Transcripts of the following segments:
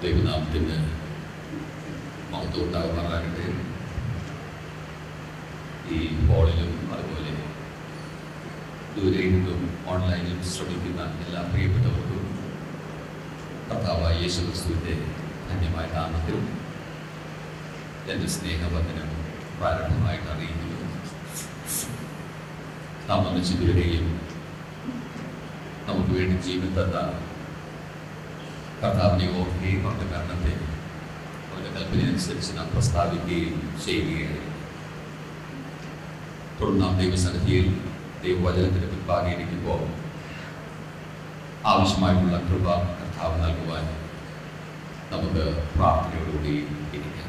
ദൈവനാമത്തിന് മഹത്വം ഉണ്ടാകുമാറാകട്ടെ ഈ ഹോളിലും അതുപോലെ ദൂരെ നിന്നും ഓൺലൈനിൽ ശ്രമിക്കുന്ന എല്ലാ പ്രിയപ്പെട്ടവർക്കും കർത്താവായ യേശു ക്രിസ്തുവിൻ്റെ ധന്യമായ നാമത്തിൽ എൻ്റെ സ്നേഹവന്ദനം പ്രാരംഭമായിട്ട് അറിയിക്കുന്നു നാം ഒന്നിച്ച് ഇതുവരെയും നമുക്ക് വേണ്ടി ജീവൻ തന്ന കർത്താവിനെ ഓർക്കുകയും അവരുടെ മരണത്തെ അവരുടെ കൽപ്പനയനുസരിച്ച് നാം പ്രസ്താവിക്കുകയും ചെയ്യുകയായി തുടർന്ന് നാം ദൈവസന്നിധിയിൽ ദൈവവചനത്തിന് പിൻപാകിയിരിക്കുമ്പോൾ ആവശ്യമായിട്ടുള്ള കൃപ കർത്താവ് നൽകുവാൻ നമുക്ക് പ്രാർത്ഥനയോടുകൂടി ഇരിക്കാം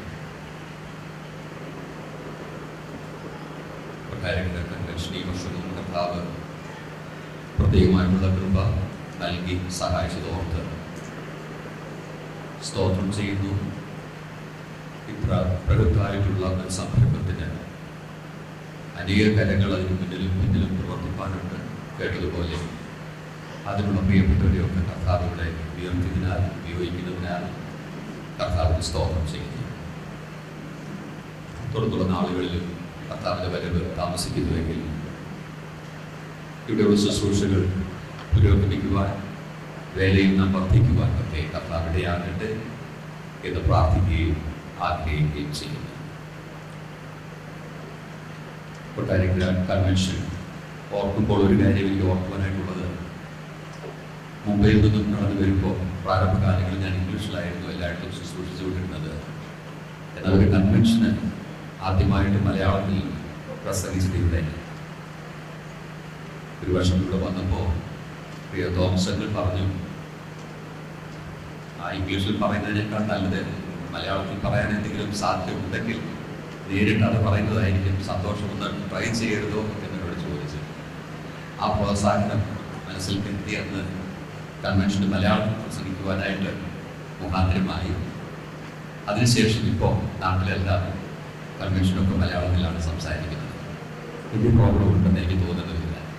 പ്രകാരങ്ങളുടെ കൺവെൻഷൻ ഈ വർഷവും കർത്താവ് പ്രത്യേകമായിട്ടുള്ള കൃപ നൽകി സഹായിച്ചതോർത്ത് സ്തോത്രം ചെയ്യുന്നു ഇത്ര പ്രകൃതായിട്ടുള്ള ഒരു സംരംഭത്തിന് അനേക കരങ്ങൾ അതിന് മുന്നിലും പിന്നിലും പ്രവർത്തിപ്പാനുണ്ട് കേട്ടതുപോലെ അതിനുള്ള പ്രിയപ്പെട്ടവരെയൊക്കെ കർത്താവിവിടെ ഉയർത്തിയതിനാൽ ഉപയോഗിക്കുന്നതിനാൽ കർത്താവിന് സ്തോത്രം ചെയ്യുന്നു തുടർന്നുള്ള നാളുകളിലും കർത്താവിൻ്റെ വരവ് താമസിക്കുന്നുവെങ്കിൽ ഇവിടെയുള്ള ശുശ്രൂഷകൾ പുരോഗമിക്കുവാൻ വേലയിൽ നാം വർദ്ധിക്കുവാൻ ഒക്കെ കർത്താവ് ഇടയാകട്ടെ എന്ന് പ്രാർത്ഥിക്കുകയും ആഗ്രഹിക്കുകയും ചെയ്യുന്നു കൊട്ടാരക്കര കൺവെൻഷൻ ഓർക്കുമ്പോൾ ഒരു കാര്യം എനിക്ക് ഓർക്കുവാനായിട്ടുള്ളത് മുംബൈയിൽ നിന്നും കടന്നു വരുമ്പോൾ പ്രാരംഭകാലങ്ങളിൽ ഞാൻ ഇംഗ്ലീഷിലായിരുന്നു എല്ലായിടത്തും ശുശ്രൂഷിച്ചുകൊണ്ടിരുന്നത് എന്നാൽ ഒരു കൺവെൻഷന് ആദ്യമായിട്ട് മലയാളത്തിൽ പ്രസംഗിച്ചത് ഇവിടെ ഒരു വർഷം ഇവിടെ വന്നപ്പോൾ പ്രിയ തോമസങ്ങൾ പറഞ്ഞു ആ ഇംഗ്ലീഷിൽ പറയുന്നതിനേക്കാൾ നല്ലത് മലയാളത്തിൽ പറയാൻ എന്തെങ്കിലും സാധ്യതയുണ്ടെങ്കിൽ നേരിട്ട് അത് പറയുന്നതായിരിക്കും സന്തോഷമൊന്ന് ട്രൈ ചെയ്യരുതോ എന്നോട് ചോദിച്ചു ആ പ്രോത്സാഹനം മനസ്സിൽ കരുതി അന്ന് കൺവെൻഷന് മലയാളത്തിൽ പ്രസംഗിക്കുവാനായിട്ട് മുഖാന്തരമായി അതിനുശേഷം ഇപ്പോൾ നാട്ടിലെല്ലാം കൺവെൻഷനൊക്കെ മലയാളത്തിലാണ് സംസാരിക്കുന്നത് വലിയ പ്രോബ്ലം ഉണ്ടെന്ന് എനിക്ക് തോന്നുന്നതില്ല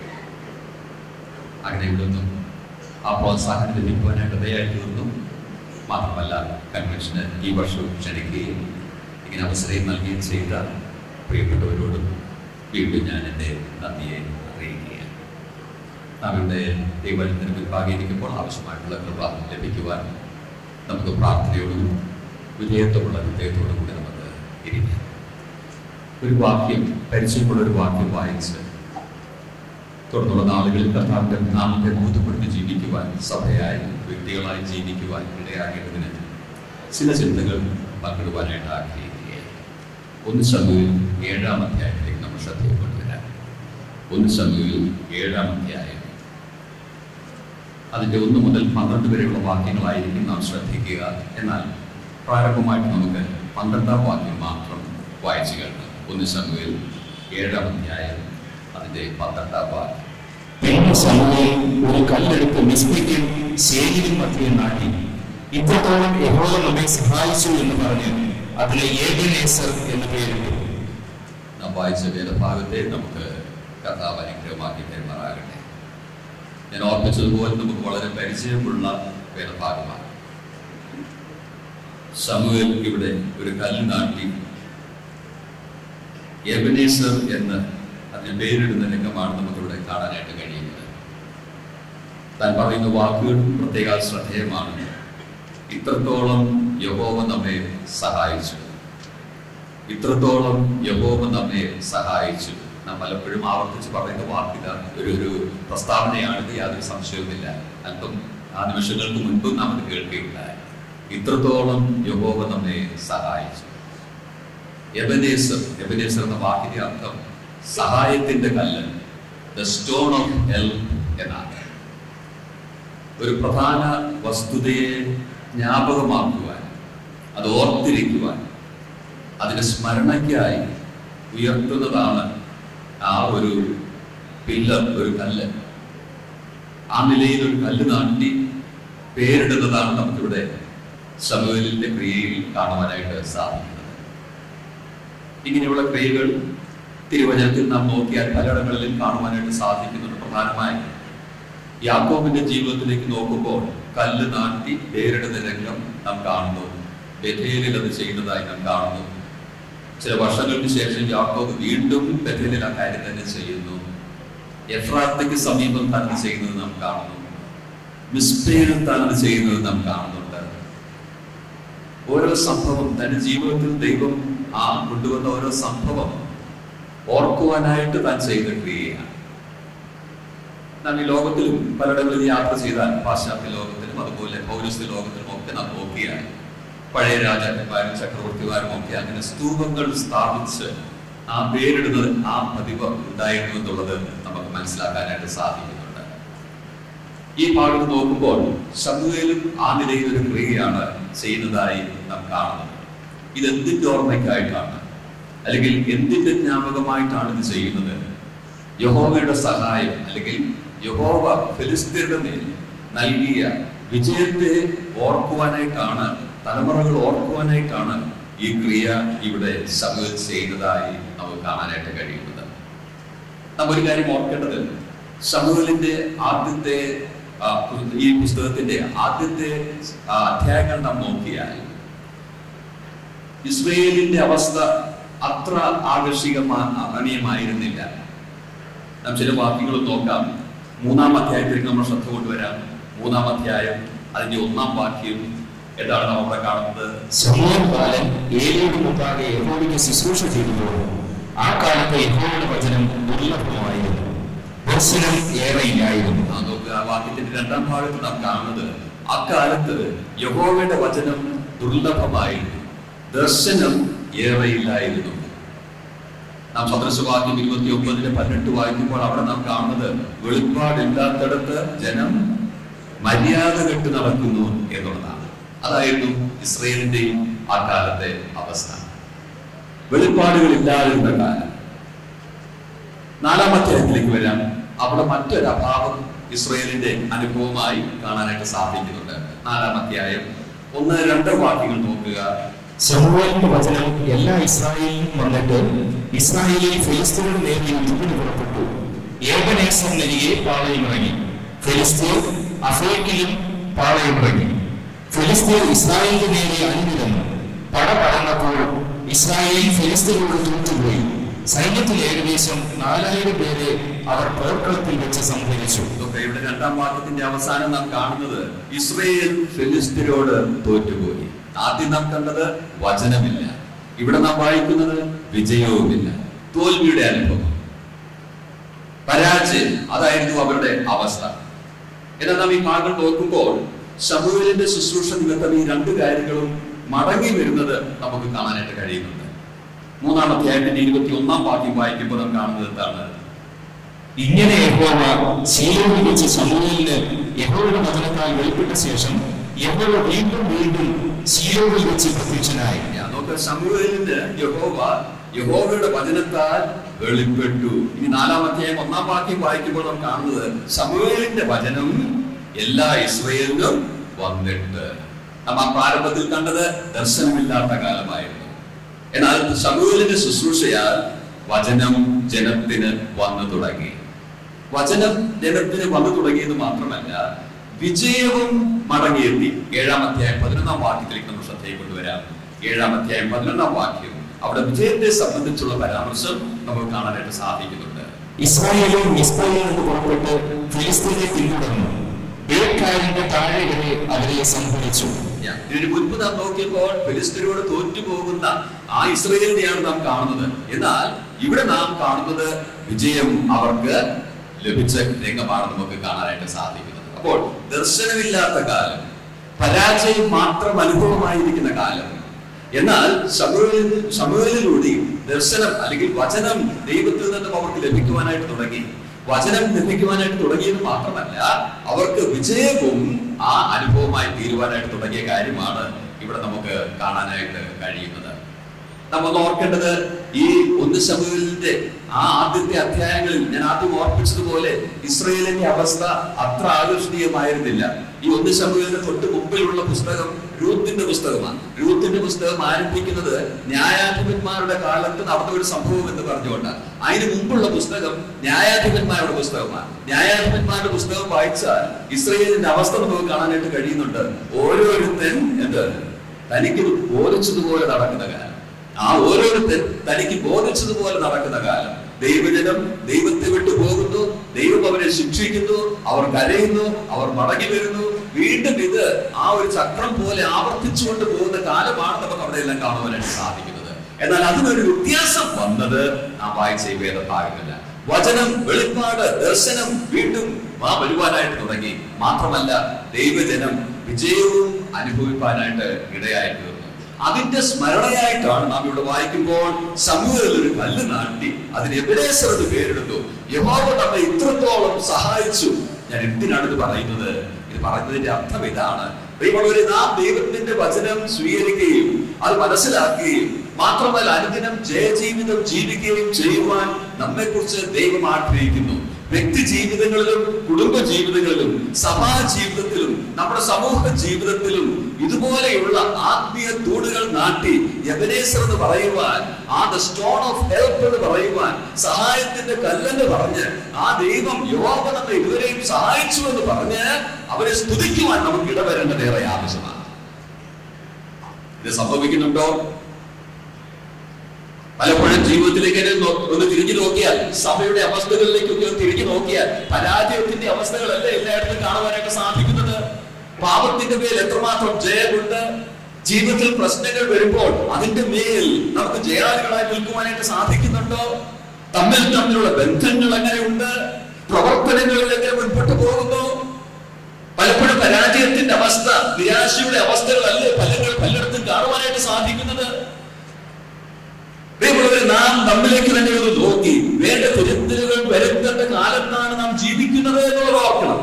അങ്ങനെ ഇവിടുന്നും ആ പ്രോത്സാഹനം ലഭിക്കുവാനായിട്ട് ഇടയായി തീർന്നു മാത്രമല്ല കൺവെൻഷന് ഈ വർഷവും ക്ഷണിക്കുകയും ഇങ്ങനെ അവസരം നൽകുകയും ചെയ്ത പ്രിയപ്പെട്ടവരോടും വീണ്ടും ഞാൻ എൻ്റെ നന്ദിയെ അറിയിക്കുകയാണ് നാം ഇവിടെ ദൈവത്തിന് മുൻപാകിയിരിക്കുമ്പോൾ ആവശ്യമായിട്ടുള്ള കൃപ ലഭിക്കുവാൻ നമുക്ക് പ്രാർത്ഥനയോടും വിധേയത്വമുള്ള ഹൃദയത്തോടും കൂടി നമുക്ക് ഇരിക്കാം ഒരു വാക്യം പരിചയമുള്ള ഒരു വാക്യം വായിച്ച് തുടർന്നുള്ള നാളുകളിൽ കർത്താവിന്റെ നാമത്തെ ബോധപ്പെടുത്തി ജീവിക്കുവാൻ സഭയായി വ്യക്തികളായി ജീവിക്കുവാൻ ഇടയാകേണ്ടതിന് ചില ചിന്തകൾ പങ്കിടുവാനായിട്ട് ആഗ്രഹിക്കുകയാണ് ഒന്ന് സമൂഹയിൽ ഏഴാം അധ്യായത്തിലേക്ക് നമ്മൾ ശ്രദ്ധയിൽ കൊണ്ടുവരാം ഒന്ന് സമൂഹയിൽ ഏഴാം അധ്യായം അതിന്റെ ഒന്ന് മുതൽ പന്ത്രണ്ട് വരെയുള്ള വാക്യങ്ങളായിരിക്കും നാം ശ്രദ്ധിക്കുക എന്നാൽ പ്രാരംഭമായിട്ട് നമുക്ക് പന്ത്രണ്ടാം വാക്യം മാത്രം വായിച്ചു കേൾക്കാം ഒന്ന് സമൂഹയിൽ ഏഴാം അധ്യായം അതിന്റെ പന്ത്രണ്ടാം വാക്യം പിന്നെ സമൂഹം ഒരു കല്ലെടുത്ത് മിസ്ബയ്ക്കും ശേഖരും മധ്യേ നാട്ടി ഇത്രത്തോളം യഹോവ നമ്മെ സഹായിച്ചു എന്ന് പറഞ്ഞ് അതിലെ ഏകനേസർ എന്ന് പേരിട്ടു നാം വായിച്ച വേദഭാഗത്തെ നമുക്ക് കഥാവ് അനുഗ്രഹമാക്കി പെരുമാറാകട്ടെ ഞാൻ ഓർപ്പിച്ചതുപോലെ നമുക്ക് വളരെ പരിചയമുള്ള വേദഭാഗമാണ് സമൂഹൽ ഇവിടെ ഒരു കല്ല് നാട്ടി എബനേസർ എന്ന് അതിന് പേരിടുന്ന രംഗമാണ് നമുക്കിവിടെ കാണാനായിട്ട് കഴിയുന്നത് താൻ പറയുന്ന വാക്കുകൾ പ്രത്യേക ശ്രദ്ധേയമാണ് ഇത്രത്തോളം യഹോവ നമ്മെ സഹായിച്ചു ഇത്രത്തോളം യഹോവ നമ്മെ സഹായിച്ചു നാം പലപ്പോഴും ആവർത്തിച്ച് പറയുന്ന വാക്കിത ഒരു ഒരു പ്രസ്താവനയാണിത് യാതൊരു സംശയവുമില്ല അല്പം ആ നിമിഷങ്ങൾക്ക് മുൻപ് നാം അത് കേൾക്കുകയുണ്ടായി ഇത്രത്തോളം യഹോവ നമ്മെ സഹായിച്ചു എബനേസർ എബനേസർ എന്ന വാക്കിന്റെ അർത്ഥം സഹായത്തിന്റെ കല്ല് ദ സ്റ്റോൺ ഓഫ് ഹെൽപ്പ് എന്നാണ് ഒരു പ്രധാന വസ്തുതയെ ജ്ഞാപകമാക്കുവാൻ അത് ഓർത്തിരിക്കുവാൻ അതിന്റെ സ്മരണയ്ക്കായി ഉയർത്തുന്നതാണ് ആ ഒരു പില്ലർ ഒരു കല്ല് ആ നിലയിൽ ഒരു കല്ല് നാട്ടി പേരിടുന്നതാണ് നമുക്കിവിടെ സമൂഹലിന്റെ ക്രിയയിൽ കാണുവാനായിട്ട് സാധിക്കുന്നത് ഇങ്ങനെയുള്ള ക്രിയകൾ തിരുവചനത്തിൽ നാം നോക്കിയാൽ പലയിടങ്ങളിലും കാണുവാനായിട്ട് സാധിക്കുന്നുണ്ട് പ്രധാനമായി യാക്കോബിന്റെ ജീവിതത്തിലേക്ക് നോക്കുമ്പോൾ കല്ല് നാട്ടി പേരിടുന്ന രംഗം നാം കാണുന്നു ബഥേലിൽ അത് ചെയ്യുന്നതായി നാം കാണുന്നു ചില വർഷങ്ങൾക്ക് ശേഷം യാക്കോബ് വീണ്ടും ബഥേലിൽ ആ കാര്യം തന്നെ ചെയ്യുന്നു എഫ്രാത്തയ്ക്ക് സമീപം താൻ അത് ചെയ്യുന്നത് നാം കാണുന്നു മിസ്പേയിൽ താൻ അത് ചെയ്യുന്നത് നാം കാണുന്നുണ്ട് ഓരോ സംഭവം തന്റെ ജീവിതത്തിൽ ദൈവം ആ കൊണ്ടുവന്ന ഓരോ സംഭവം ഓർക്കുവാനായിട്ട് താൻ ചെയ്ത ക്രിയയാണ് നാം ഈ ലോകത്തിലും പലയിടങ്ങളിൽ യാത്ര ചെയ്താൽ പാശ്ചാത്യ ലോകത്തിലും അതുപോലെ പൗരസ്ത്യ ലോകത്തിലും ഒക്കെ നാം നോക്കിയാൽ പഴയ രാജാക്കന്മാരും ചക്രവർത്തിമാരും ഒക്കെ അങ്ങനെ സ്തൂപങ്ങൾ സ്ഥാപിച്ച് ആ പേരിടുന്നത് ആ പതിവ് ഉണ്ടായിരുന്നു എന്നുള്ളത് നമുക്ക് മനസ്സിലാക്കാനായിട്ട് സാധിക്കുന്നുണ്ട് ഈ ഭാഗത്ത് നോക്കുമ്പോൾ ശമുവേലും ആ നിലയിൽ ഒരു ക്രിയയാണ് ചെയ്യുന്നതായി നാം കാണുന്നത് ഇത് എന്തിന്റെ ഓർമ്മയ്ക്കായിട്ടാണ് അല്ലെങ്കിൽ എന്തിന്റെ ജ്ഞാപകമായിട്ടാണ് ഇത് ചെയ്യുന്നത് യഹോവയുടെ സഹായം അല്ലെങ്കിൽ യഹോവ ഫിലിസ്തീനയുടെ മേൽ നൽകിയ വിജയത്തെ ഓർക്കുവാനായിട്ടാണ് തലമുറകൾ ഓർക്കുവാനായിട്ടാണ് ഈ ക്രിയ ഇവിടെ ശമുവേൽ ചെയ്യുന്നതായി നമുക്ക് കാണാനായിട്ട് കഴിയുന്നത് നാം ഒരു കാര്യം ഓർക്കേണ്ടത് ശമുവേലിന്റെ ആദ്യത്തെ ആ, ഈ പുസ്തകത്തിന്റെ ആദ്യത്തെ ആ, അധ്യായങ്ങൾ നാം നോക്കിയാൽ ഇസ്രയേലിന്റെ അവസ്ഥ അത്ര ആകർഷികമായിരുന്നില്ല നാം ചില വാക്യങ്ങൾ നോക്കാം മൂന്നാം അധ്യായത്തിലേക്ക് നമ്മൾ ശ്രദ്ധ കൊണ്ടുവരാം മൂന്നാം അധ്യായം അതിന്റെ ഒന്നാം വാക്യം എന്താണ് നാം അവിടെ കാണുന്നത് സമൂഹം ബാലൻ ഏലിയുടെ മുമ്പാകെ യഹോവയ്ക്ക് ശുശ്രൂഷ ചെയ്തപ്പോൾ ആ കാലത്ത് യഹോവയുടെ വചനം ദുർലഭമായിരുന്നു ദർശനം ഏറെയില്ലായിരുന്നു ആ നോക്കുക ആ വാക്യത്തിന്റെ രണ്ടാം ഭാഗത്ത് നാം കാണുന്നത് അക്കാലത്ത് യഹോവയുടെ വചനം ദുർലഭമായിരുന്നു ദർശനം ഏറെയില്ലായിരുന്നു നാം സദൃശവാക്യം ഇരുപത്തി ഒമ്പതിന് പതിനെട്ട് വായിക്കുമ്പോൾ അവിടെ നാം കാണുന്നത് വെളിപ്പാടില്ലാത്തടത്ത് ജനം മര്യാദ കെട്ട് നടക്കുന്നു എന്നുള്ളതാണ് അതായിരുന്നു ഇസ്രയേലിന്റെയും ആ കാലത്തെ അവസ്ഥ വെളിപ്പാടുകൾ ഇല്ലാതിരുന്ന കാലം നാലാം അധ്യായത്തിലേക്ക് വരാം അവിടെ മറ്റൊരു അഭാവം ഇസ്രയേലിന്റെ അനുഭവമായി കാണാനായിട്ട് സാധിക്കുന്നുണ്ട് നാലാം അധ്യായം ഒന്ന് രണ്ട് വാക്യങ്ങൾ നോക്കുക സമൂഹത്തിന്റെ വചനം എല്ലാ ഇസ്രായേലിലും വന്നിട്ട് ഇസ്രായേലിൽ ഫിലിസ്തീനയുടെ നേരെ യുദ്ധത്തിന് പുറപ്പെട്ടു ഏകനേസം നെരികെ പാളയമിറങ്ങി ഫിലിസ്തീർ അഫേക്കിലും പാളയമിറങ്ങി ഫിലിസ്തീർ ഇസ്രായേലിന്റെ നേരെ അണിനിരന്നു പട പടർന്നപ്പോൾ ഇസ്രായേൽ ഫിലിസ്തീനോട് തോറ്റുപോയി സൈന്യത്തിൽ ഏകദേശം നാലായിരം പേരെ അവർ പോർക്കളത്തിൽ വെച്ച് സംഹരിച്ചു ഇതൊക്കെ ഇവിടെ രണ്ടാം വാക്യത്തിന്റെ അവസാനം നാം കാണുന്നത് ഇസ്രയേൽ ഫിലിസ്തീനോട് തോറ്റുപോയി ആദ്യം നാം കണ്ടത് വചനമില്ല ഇവിടെ നാം വായിക്കുന്നത് വിജയവുമില്ല തോൽവിയുടെ അനുഭവം പരാജയം അതായിരുന്നു അവരുടെ അവസ്ഥ എന്നാൽ നാം ഈ ഭാഗങ്ങൾ നോക്കുമ്പോൾ ശമുവേലിന്റെ ശുശ്രൂഷ നിമിത്തം ഈ രണ്ട് കാര്യങ്ങളും മടങ്ങി വരുന്നത് നമുക്ക് കാണാനായിട്ട് കഴിയുന്നുണ്ട് മൂന്നാം അധ്യായത്തിന്റെ ഇരുപത്തി ഒന്നാം വാക്യം വായിക്കുമ്പോൾ നാം കാണുന്നത് എന്താണ് ഇങ്ങനെ യഹോവ ശീലോവിൽ വെച്ച് സമൂഹലിന് യഹോവയുടെ വചനത്താൽ വെളിപ്പെട്ട ശേഷം യഹോവ വീണ്ടും വീണ്ടും ശീലോവിൽ വെച്ച് പ്രത്യക്ഷനായി ഞാൻ നോക്ക ശമുവേലിന് യഹോവ യഹോവയുടെ വചനത്താൽ വെളിപ്പെട്ടു ഇനി നാലാം അധ്യായം ഒന്നാം വാക്യം വായിക്കുമ്പോൾ നാം കാണുന്നത് ശമുവേലിന്റെ വചനം എല്ലാ ഇസ്രയേലിനും വന്നിട്ട് നാം ആ പ്രാരംഭത്തിൽ കണ്ടത് ദർശനമില്ലാത്ത കാലമായിരുന്നു എന്നാൽ ശമുവേലിന്റെ ശുശ്രൂഷയാൽ വചനം ജനത്തിന് വന്നു തുടങ്ങി വചനം ജനത്തിന് വന്നു തുടങ്ങിയത് മാത്രമല്ല വിജയവും മടങ്ങിയെത്തി ഏഴാം അധ്യായം പതിനൊന്നാം വാക്യത്തിലേക്ക് നമ്മൾ ശ്രദ്ധയിൽ കൊണ്ടുവരാം ഏഴാം അധ്യായം പതിനൊന്നാം വാക്യം അവിടെ വിജയത്തെ സംബന്ധിച്ചുള്ള പരാമർശം നമുക്ക് കാണാനായിട്ട് സാധിക്കുന്നുണ്ട് ഇസ്രായേലും മിസ്ബയിൽ നിന്ന് പുറപ്പെട്ട് ഫിലിസ്തീനെ പിന്തുടർന്നു ബേക്കാരിന്റെ താഴെ വരെ അവരെ സംഹരിച്ചു ഞാൻ ഇതിന് മുൻപ് നാം നോക്കിയപ്പോൾ ഫിലിസ്തീനോട് തോറ്റുപോകുന്ന ആ ഇസ്രയേലിനെയാണ് നാം കാണുന്നത് എന്നാൽ ഇവിടെ നാം കാണുന്നത് വിജയം അവർക്ക് ലഭിച്ച രംഗമാണ് നമുക്ക് കാണാനായിട്ട് സാധിക്കുന്നത് അപ്പോൾ ദർശനമില്ലാത്ത കാലം പരാജയം മാത്രം അനുഭവമായിരിക്കുന്ന കാലം എന്നാൽ ശമുവേലിൽ ശമുവേലിലൂടെയും ദർശനം അല്ലെങ്കിൽ വചനം ദൈവത്തിൽ നിന്നും അവർക്ക് ലഭിക്കുവാനായിട്ട് തുടങ്ങി വചനം ലഭിക്കുവാനായിട്ട് തുടങ്ങിയത് മാത്രമല്ല അവർക്ക് വിജയവും ആ അനുഭവമായി തീരുവാനായിട്ട് തുടങ്ങിയ കാര്യമാണ് ഇവിടെ നമുക്ക് കാണാനായിട്ട് കഴിയുന്നത് നമ്മൾ ഒന്ന് ഓർക്കേണ്ടത് ഈ ഒന്ന് ശമുവേലിന്റെ ആ ആദ്യത്തെ അധ്യായങ്ങളിൽ ഞാൻ ആദ്യം ഓർപ്പിച്ചതുപോലെ ഇസ്രയേലിന്റെ അവസ്ഥ അത്ര ആകർഷണീയമായിരുന്നില്ല ഈ ഒന്ന് ശമുവേലിന്റെ തൊട്ട് മുമ്പിലുള്ള പുസ്തകം രൂത്തിന്റെ പുസ്തകമാണ് രൂത്തിന്റെ പുസ്തകം ആരംഭിക്കുന്നത് ന്യായാധിപന്മാരുടെ കാലത്ത് നടന്ന ഒരു സംഭവം എന്ന് പറഞ്ഞുകൊണ്ടാണ് അതിന് മുമ്പുള്ള പുസ്തകം ന്യായാധിപന്മാരുടെ പുസ്തകമാണ് ന്യായാധിപന്മാരുടെ പുസ്തകം വായിച്ചാൽ ഇസ്രയേലിന്റെ അവസ്ഥ നമുക്ക് കാണാനായിട്ട് കഴിയുന്നുണ്ട് ഓരോരുത്തൻ എന്ത് തനിക്ക് ബോധിച്ചതുപോലെ നടക്കുന്ന കാലം ആ ഓരോരുത്തൻ തനിക്ക് ബോധിച്ചതുപോലെ നടക്കുന്ന കാലം ദൈവജനം ദൈവത്തെ വിട്ടു പോകുന്നു ദൈവം അവരെ ശിക്ഷിക്കുന്നു അവർ കരയുന്നു അവർ മടങ്ങി വരുന്നു വീണ്ടും ഇത് ആ ഒരു ചക്രം പോലെ ആവർത്തിച്ചുകൊണ്ട് പോകുന്ന കാലമാണ് നമുക്ക് അവിടെ എല്ലാം കാണുവാനായിട്ട് സാധിക്കുന്നത് എന്നാൽ അതിനൊരു വ്യത്യാസം വന്നത് നാം വായിച്ച ഈ വേദഭാഗമല്ല വചനം വെളിപ്പാട് ദർശനം വീണ്ടും ആ വരുവാനായിട്ട് തുടങ്ങി മാത്രമല്ല ദൈവജനം വിജയവും അനുഭവിപ്പാനായിട്ട് ഇടയായി തീർന്നു അതിന്റെ സ്മരണയായിട്ടാണ് നാം ഇവിടെ വായിക്കുമ്പോൾ സമൂഹത്തിൽ ഒരു കല്ല് നാട്ടി അതിന് എബിനേസർ എന്ന് പേരെടുത്തു യഹോവ നമ്മെ ഇത്രത്തോളം സഹായിച്ചു ഞാൻ എന്തിനാണ് ഇത് പറയുന്നത് ഇത് പറയുന്നതിന്റെ അർത്ഥം ഇതാണ് പ്രിയമുള്ളവരെ നാം ദൈവത്തിന്റെ വചനം സ്വീകരിക്കുകയും അത് മനസ്സിലാക്കുകയും മാത്രമല്ല അനുദിനം ജയജീവിതം ജീവിക്കുകയും ചെയ്യുവാൻ നമ്മെ കുറിച്ച് ദൈവം ആഗ്രഹിക്കുന്നു വ്യക്തി ജീവിതങ്ങളിലും കുടുംബ ജീവിതങ്ങളിലും സഭാ ജീവിതത്തിലും നമ്മുടെ സമൂഹ ജീവിതത്തിലും ഇതുപോലെയുള്ള ആത്മീയ തൂണുകൾ നാട്ടി എബനേസർ എന്ന് പറയുവാൻ ആ ദ സ്റ്റോൺ ഓഫ് ഹെൽപ്പ് എന്ന് പറയുവാൻ സഹായത്തിന്റെ കല്ലെന്ന് പറഞ്ഞ് ആ ദൈവം യോവ നമ്മെ ഇതുവരെയും സഹായിച്ചു എന്ന് പറഞ്ഞ് അവരെ സ്തുതിക്കുവാൻ നമുക്ക് ഇടവരേണ്ടത് ഏറെ ആവശ്യമാണ് ഇത് സംഭവിക്കുന്നുണ്ടോ പലപ്പോഴും ജീവിതത്തിലേക്ക് തന്നെ നോ- ഒന്ന് തിരിഞ്ഞു നോക്കിയാൽ സഭയുടെ അവസ്ഥകളിലേക്ക് ഒന്ന് തിരിഞ്ഞു നോക്കിയാൽ പരാജയത്തിന്റെ അവസ്ഥകളല്ല എല്ലായിടത്തും കാണുവാനായിട്ട് സാധിക്കുന്നത് പാപത്തിന്റെ മേൽ എത്രമാത്രം ജയമുണ്ട് ജീവിതത്തിൽ പ്രശ്നങ്ങൾ വരുമ്പോൾ അതിന്റെ മേൽ നമുക്ക് ജയാളികളായി നിൽക്കുവാനായിട്ട് സാധിക്കുന്നുണ്ടോ തമ്മിൽ തമ്മിലുള്ള ബന്ധങ്ങൾ എങ്ങനെയുണ്ട് പ്രവർത്തനങ്ങളിൽ എങ്ങനെ മുൻപോട്ട് പോകുന്നു പലപ്പോഴും പരാജയത്തിന്റെ അവസ്ഥ നിരാശയുടെ അവസ്ഥകളല്ലേ പലങ്ങൾ പലയിടത്തും കാണുവാനായിട്ട് സാധിക്കുന്നത് പ്രിയമുള്ളവരെ നാം നമ്മിലേക്ക് തന്നെ ഒന്ന് നോക്കി വേണ്ട തിരുത്തലുകൾ വരുത്തേണ്ട കാലത്താണ് നാം ജീവിക്കുന്നത് എന്നുള്ളത് ഓർക്കണം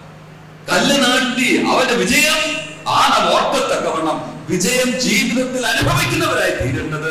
കല്ല് നാട്ടി അവന്റെ വിജയം ആ നാം ഓർക്കത്തക്കവണ്ണം വിജയം ജീവിതത്തിൽ അനുഭവിക്കുന്നവരായി തീരേണ്ടത്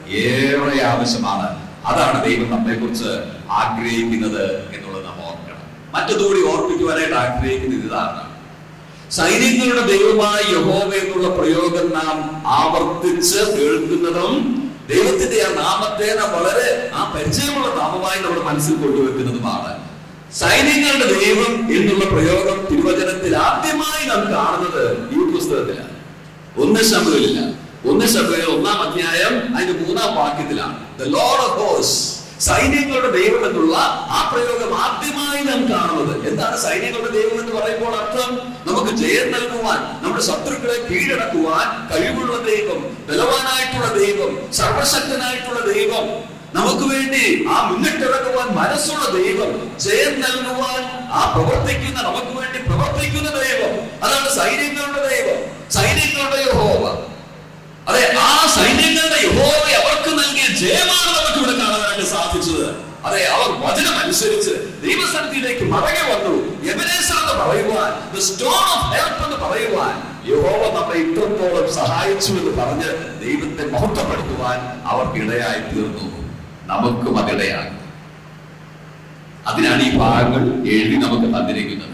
ഏറെ ആവശ്യമാണ് അതാണ് ദൈവം നമ്മെ കുറിച്ച് ആഗ്രഹിക്കുന്നത് എന്നുള്ളത് നാം ഓർക്കണം മറ്റതുകൂടി ഓർപ്പിക്കുവാനായിട്ട് ആഗ്രഹിക്കുന്നത് ഇതാണ് സൈന്യങ്ങളുടെ ദൈവമായ യഹോവ എന്നുള്ള പ്രയോഗം നാം ആവർത്തിച്ച് കേൾക്കുന്നതും ദൈവത്തിന്റെ ആ നാമത്തെ നാം വളരെ ആ പരിചയമുള്ള നാമമായി നമ്മുടെ മനസ്സിൽ കൊണ്ടുവെക്കുന്നതുമാണ് സൈന്യങ്ങളുടെ ദൈവം എന്നുള്ള പ്രയോഗം തിരുവചനത്തിൽ ആദ്യമായി നാം കാണുന്നത് ഈ പുസ്തകത്തിലാണ് ഒന്ന് ശബ്ദമില്ല ഒന്ന് ശബ്ദം ഒന്നാം അധ്യായം അതിന്റെ മൂന്നാം വാക്യത്തിലാണ് ദ ലോർഡ് ഓഫ് ഹോസ് സൈന്യങ്ങളുടെ ദൈവം എന്നുള്ള ആ പ്രയോഗം ആദ്യമായി നാം കാണുന്നത് എന്താണ് സൈന്യങ്ങളുടെ ദൈവം എന്ന് പറയുമ്പോൾ അർത്ഥം നമുക്ക് ജയം നൽകുവാൻ നമ്മുടെ ശത്രുക്കളെ കീഴടക്കുവാൻ കഴിവുള്ള ദൈവം ബലവാനായിട്ടുള്ള ദൈവം സർവശക്തനായിട്ടുള്ള ദൈവം നമുക്ക് വേണ്ടി ആ മുന്നിട്ടിറങ്ങുവാൻ മനസ്സുള്ള ദൈവം ജയം നൽകുവാൻ ആ പ്രവർത്തിക്കുന്ന നമുക്ക് വേണ്ടി പ്രവർത്തിക്കുന്ന ദൈവം അതാണ് സൈന്യങ്ങളുടെ ദൈവം സൈന്യങ്ങളുടെ യഹോവ അതെ ആ സൈന്യങ്ങളുടെ യഹോവ അവർക്ക് നൽകിയ ജയമാണ് നമുക്ക് ഇവിടെ കാണാനായിട്ട് സാധിച്ചത് അതെ അവർ വചനം അനുസരിച്ച് ദൈവസന്നിധിയിലേക്ക് മടങ്ങി വന്നു എബനേസർ എന്ന് പറയുവാൻ the stone of help എന്ന് പറയുവാൻ യഹോവ നമ്മെ ഇത്രത്തോളം സഹായിച്ചു എന്ന് പറഞ്ഞ് ദൈവത്തെ മഹത്വപ്പെടുത്തുവാൻ അവർക്ക് ഇടയായി തീർന്നു നമുക്കും അതിടയാണ് അതിനാണ് ഈ ഭാഗങ്ങൾ എഴുതി നമുക്ക് തന്നിരിക്കുന്നത്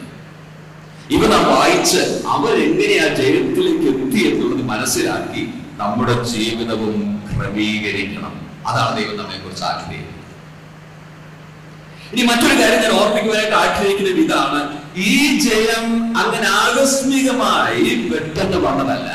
ഇവ നാം വായിച്ച് അവരെങ്ങനെയാ ജയത്തിലേക്ക് എത്തി എന്നുള്ളത് മനസ്സിലാക്കി നമ്മുടെ ജീവിതവും ക്രമീകരിക്കണം അതാണ് ദൈവം നമ്മെ കുറിച്ച് ആഗ്രഹിക്കുന്നത് ഇനി മറ്റൊരു കാര്യം ഞാൻ ഓർമ്മിക്കുവാനായിട്ട് ആഗ്രഹിക്കുന്നത് ഇതാണ് ഈ ജയം അങ്ങനെ ആകസ്മികമായി പെട്ടെന്ന് വന്നതല്ല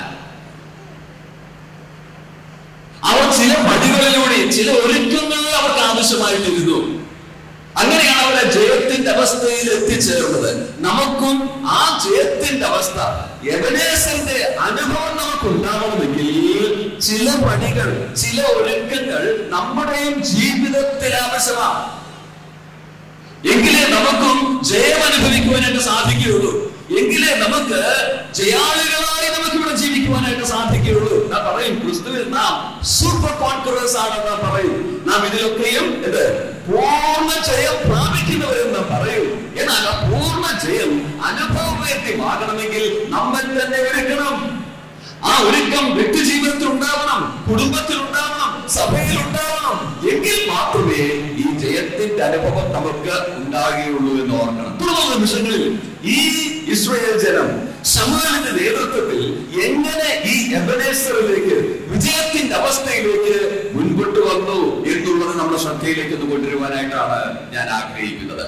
അവർ ചില പടികളിലൂടെ ചില ഒരുക്കങ്ങൾ അവർക്ക് ആവശ്യമായിട്ടിരുന്നു അങ്ങനെയാണ് അവരെ ജയത്തിന്റെ അവസ്ഥയിൽ എത്തിച്ചേർന്നത് നമുക്കും ആ ജയത്തിന്റെ അവസ്ഥ എവനേസന്റെ അനുഭവം നമുക്ക് ഉണ്ടാവണമെങ്കിൽ ചില പണികൾ ചില ഒരുക്കങ്ങൾ നമ്മുടെയും ജീവിതത്തിൽ ആവശ്യമാണ് എങ്കിലേ നമുക്കും ജയം അനുഭവിക്കുവാനായിട്ട് സാധിക്കുകയുള്ളൂ എങ്കിലേ നമുക്ക് ജയാളികളായി നമുക്ക് ഇവിടെ ജീവിക്കുവാനായിട്ട് സാധിക്കുകയുള്ളൂ നാം പറയും ക്രിസ്തുവിൽ നാം സൂപ്പർ കോൺഫറൻസ് ആണെന്ന് നാം പറയും നാം ഇതിലൊക്കെയും ഇത് പൂർണ്ണ ജയം പ്രാപിക്കുന്നവരെന്ന് നാം പറയും എന്നാൽ ആ പൂർണ്ണ ജയം അനുഭവവേദ്യമാകണമെങ്കിൽ നമ്മൾ തന്നെ ഒരുക്കണം ആ ഒരുക്കം വ്യക്തി ജീവിതത്തിൽ ഉണ്ടാവണം കുടുംബത്തിൽ ഉണ്ടാവണം സഭയിൽ ഉണ്ടാവണം എങ്കിൽ മാത്രമേ ഈ ജയത്തിന്റെ അനുഭവം നമുക്ക് ഉണ്ടാകുകയുള്ളൂ എന്ന് ഓർക്കണം തുടർന്ന നിമിഷങ്ങളിൽ ഈ ഇസ്രായേൽ ജനം ശമുവേലിന്റെ നേതൃത്വത്തിൽ എങ്ങനെ ഈ എബനേസറിലേക്ക് വിജയത്തിന്റെ അവസ്ഥയിലേക്ക് മുൻപോട്ട് വന്നു എന്നുള്ളത് നമ്മുടെ ശ്രദ്ധയിലേക്ക് ഒന്ന് കൊണ്ടുവരുവാനായിട്ടാണ് ഞാൻ ആഗ്രഹിക്കുന്നത്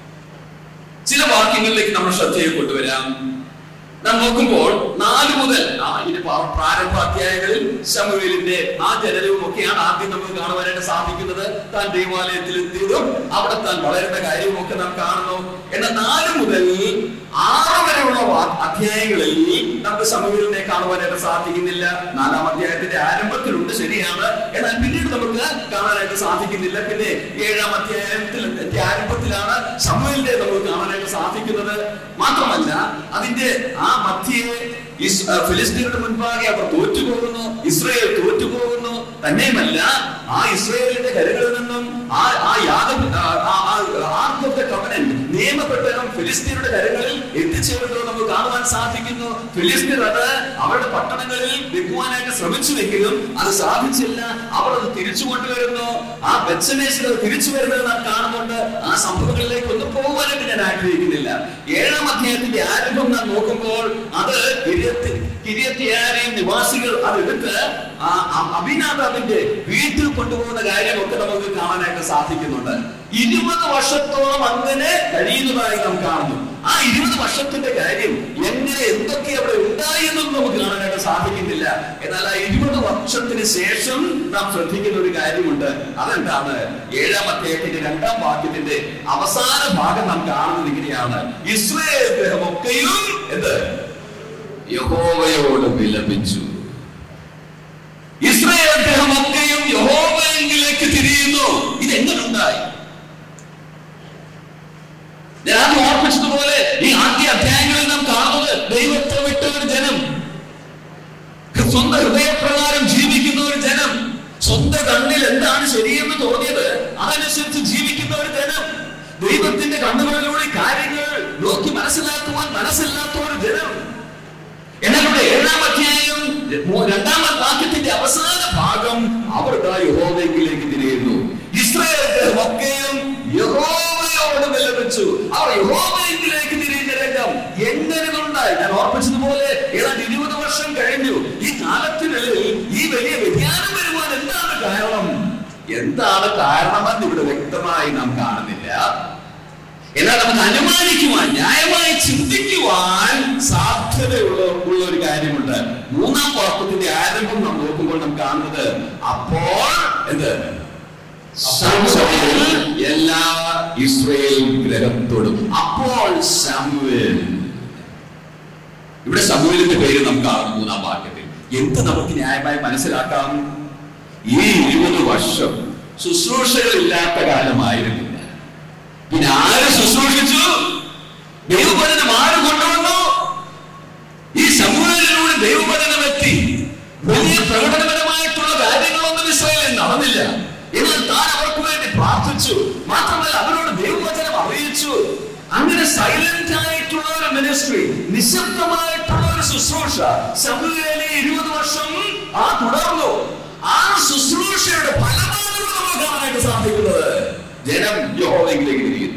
ചില വാക്യങ്ങളിലേക്ക് നമ്മൾ ശ്രദ്ധയെ കൊണ്ടുവരാം നാം നോക്കുമ്പോൾ നാല് മുതൽ ആ ഇനി പ്രാ- പ്രാരംഭ അധ്യായങ്ങളിൽ ശമുവേലിന്റെ ആ ജനനവും ഒക്കെയാണ് ആദ്യം നമുക്ക് കാണുവാനായിട്ട് സാധിക്കുന്നത് താൻ ദൈവാലയത്തിൽ എത്തിയതും അവിടെ താൻ വളരുന്ന കാര്യവും ഒക്കെ നാം കാണുന്നു എന്നാൽ നാല് മുതൽ ആറ് വരെയുള്ള വാ- അധ്യായങ്ങളിൽ നമുക്ക് ശമുവേലിനെ കാണുവാനായിട്ട് സാധിക്കുന്നില്ല നാലാം അധ്യായത്തിന്റെ ആരംഭത്തിലുണ്ട് ശരിയാണ് എന്നാൽ പിന്നീട് നമുക്ക് കാണാനായിട്ട് സാധിക്കുന്നില്ല പിന്നെ ഏഴാം അധ്യായത്തിൽ അതിന്റെ ആരംഭത്തിലാണ് ശമുവേലിനെ നമുക്ക് കാണാനായിട്ട് സാധിക്കുന്നത് മാത്രമല്ല അതിന്റെ ആ മധ്യയെ ഇസ്- ആ, ഫിലിസ്തീനയുടെ മുൻപാകെ അവർ തോറ്റുപോകുന്നു ഇസ്രയേൽ തോറ്റുപോകുന്നു തന്നെയുമല്ല ആ ഇസ്രയേലിന്റെ കരകളിൽ നിന്നും ആ ആ യാഗ ആർക്കൊക്കെ കവനൻ നിയമപ്പെട്ടകം ഫിലിസ്തീനയുടെ കരങ്ങളിൽ എത്തിച്ചേരുന്നത് നമുക്ക് കാണുവാൻ സാധിക്കുന്നു ഫിലിസ്തീർ അത് അവരുടെ പട്ടണങ്ങളിൽ വെക്കുവാനായിട്ട് ശ്രമിച്ചുവെങ്കിലും അത് സാധിച്ചില്ല അവർ അത് തിരിച്ചു കൊണ്ടുവരുന്നു ആ ബെച്ചനേസിൽ അത് തിരിച്ചു വരുന്നത് നാം കാണുന്നുണ്ട് ആ സംഭവങ്ങളിലേക്ക് ഒന്നും പോകുവാനായിട്ട് ഞാൻ ആഗ്രഹിക്കുന്നില്ല ഏഴാം അധ്യായത്തിന്റെ ആരംഭം നാം നോക്കുമ്പോൾ അത് കിരിയത്തി കിരിയത്തിയാരെയും നിവാസികൾ അത് എടുത്ത് ആ അ- അഭിനാദാബിന്റെ വീട്ടിൽ കൊണ്ടുപോകുന്ന കാര്യമൊക്കെ നമുക്ക് കാണാനായിട്ട് സാധിക്കുന്നുണ്ട് ഇരുപത് വർഷത്തോളം അങ്ങനെ കഴിയുന്നതായി നാം കാണുന്നു ആ ഇരുപത് വർഷത്തിന്റെ കാര്യം എങ്ങനെ എന്തൊക്കെ അവിടെ ഉണ്ടായി എന്നൊന്നും നമുക്ക് കാണാനായിട്ട് സാധിക്കുന്നില്ല എന്നാൽ ആ ഇരുപത് വർഷത്തിന് ശേഷം നാം ശ്രദ്ധിക്കുന്ന ഒരു കാര്യമുണ്ട് അതെന്താണ് ഏഴാം അധ്യായത്തിന്റെ രണ്ടാം വാക്യത്തിന്റെ അവസാന ഭാഗം നാം കാണുന്നത് ഇങ്ങനെയാണ് ഇസ്രയേൽ ഗ്രഹമൊക്കെയും എന്ത് യഹോവയോട് വിലപിച്ചു ഇസ്രയേൽ ഗ്രഹമൊക്കെയും യഹോവയെങ്കിലേക്ക് തിരിയുന്നു ഇത് എങ്ങനുണ്ടായി ഞാൻ ആദ്യം ഓർപ്പിച്ചതുപോലെ ഈ ആദ്യ അധ്യായങ്ങളിൽ നാം കാണുന്നത് ദൈവത്തെ വിട്ട ഒരു ജനം സ്വന്തം ഹൃദയപ്രകാരം ജീവിക്കുന്ന ഒരു ജനം സ്വന്തം കണ്ണിൽ എന്താണ് ശരിയെന്ന് തോന്നിയത് അതനുസരിച്ച് ജീവിക്കുന്ന ഒരു ജനം ദൈവത്തിന്റെ കണ്ണുകളിലൂടെ കാര്യങ്ങൾ നോക്കി മനസ്സിലാക്കുവാൻ മനസ്സില്ലാത്ത ഒരു ജനം എന്നാൽ ഇവിടെ ഏഴാം അധ്യായം മൂ- രണ്ടാം വാക്യത്തിന്റെ അവസാന ഭാഗം അവരുടെ യഹോവയെങ്കിലേക്ക് തിരിയുന്നു ഇസ്രായേൽ ഒക്കെയും യഹോവയോട് വിലപിച്ചു അവർ യഹോവയെങ്കിലേക്ക് തിരിയുന്ന രംഗം എങ്ങനെ ഉണ്ടായി ഞാൻ ഓർപ്പിച്ചതുപോലെ ഏതാണ്ട് ഇരുപത് വർഷം കഴിഞ്ഞു ഈ കാലത്തിനുള്ളിൽ ഈ വലിയ വ്യതിയാനം വരുവാൻ എന്താണ് കാരണം എന്താണ് കാരണമെന്ന് ഇവിടെ വ്യക്തമായി നാം കാണുന്നില്ല എന്നാൽ നമുക്ക് അനുമാനിക്കുവാൻ ന്യായമായി ചിന്തിക്കുവാൻ സാധ്യതയുള്ള ഉള്ള ഒരു കാര്യമുണ്ട് മൂന്നാം വാക്യത്തിന്റെ ആരംഭം നാം നോക്കുമ്പോൾ നാം കാണുന്നത് അപ്പോൾ എന്ത് സാമുവേൽ എല്ലാ ഇസ്രയേൽ ഗ്രഹത്തോടും അപ്പോൾ സാമുവേൽ ഇവിടെ സമൂഹത്തിന്റെ പേര് നമുക്ക് കാണും മൂന്നാം വാക്യത്തിൽ എന്ത് നമുക്ക് ന്യായമായി മനസ്സിലാക്കാം ഈ ഇരുപത് വർഷം ശുശ്രൂഷകളില്ലാത്ത കാലമായിരുന്നില്ല പിന്നെ ആര് ശുശ്രൂഷിച്ചു ദൈവഭജനം ആര് കൊണ്ടുവന്നു ഈ സമൂഹത്തിലൂടെ ദൈവഭജനം എത്തി വലിയ പ്രകടനപരമായിട്ടുള്ള കാര്യങ്ങളൊന്നും ഇസ്രായേലിൽ നടന്നില്ല എന്നാൽ താൻ അവർക്ക് വേണ്ടി പ്രാർത്ഥിച്ചു മാത്രമല്ല അവരോട് ദൈവവചനം അറിയിച്ചു അങ്ങനെ സൈലന്റ് ആയിട്ടുള്ള ഒരു മിനിസ്ട്രി നിശബ്ദമായിട്ടുള്ള ഒരു ശുശ്രൂഷ സമൂഹയിലെ ഇരുപത് വർഷം ആ തുടർന്നു ആ ശുശ്രൂഷയുടെ ഫലമാണ് ഇവിടെ നമുക്ക് കാണാനായിട്ട് സാധിക്കുന്നത് ജനം യഹോവയിലേക്ക് തിരിയുന്നു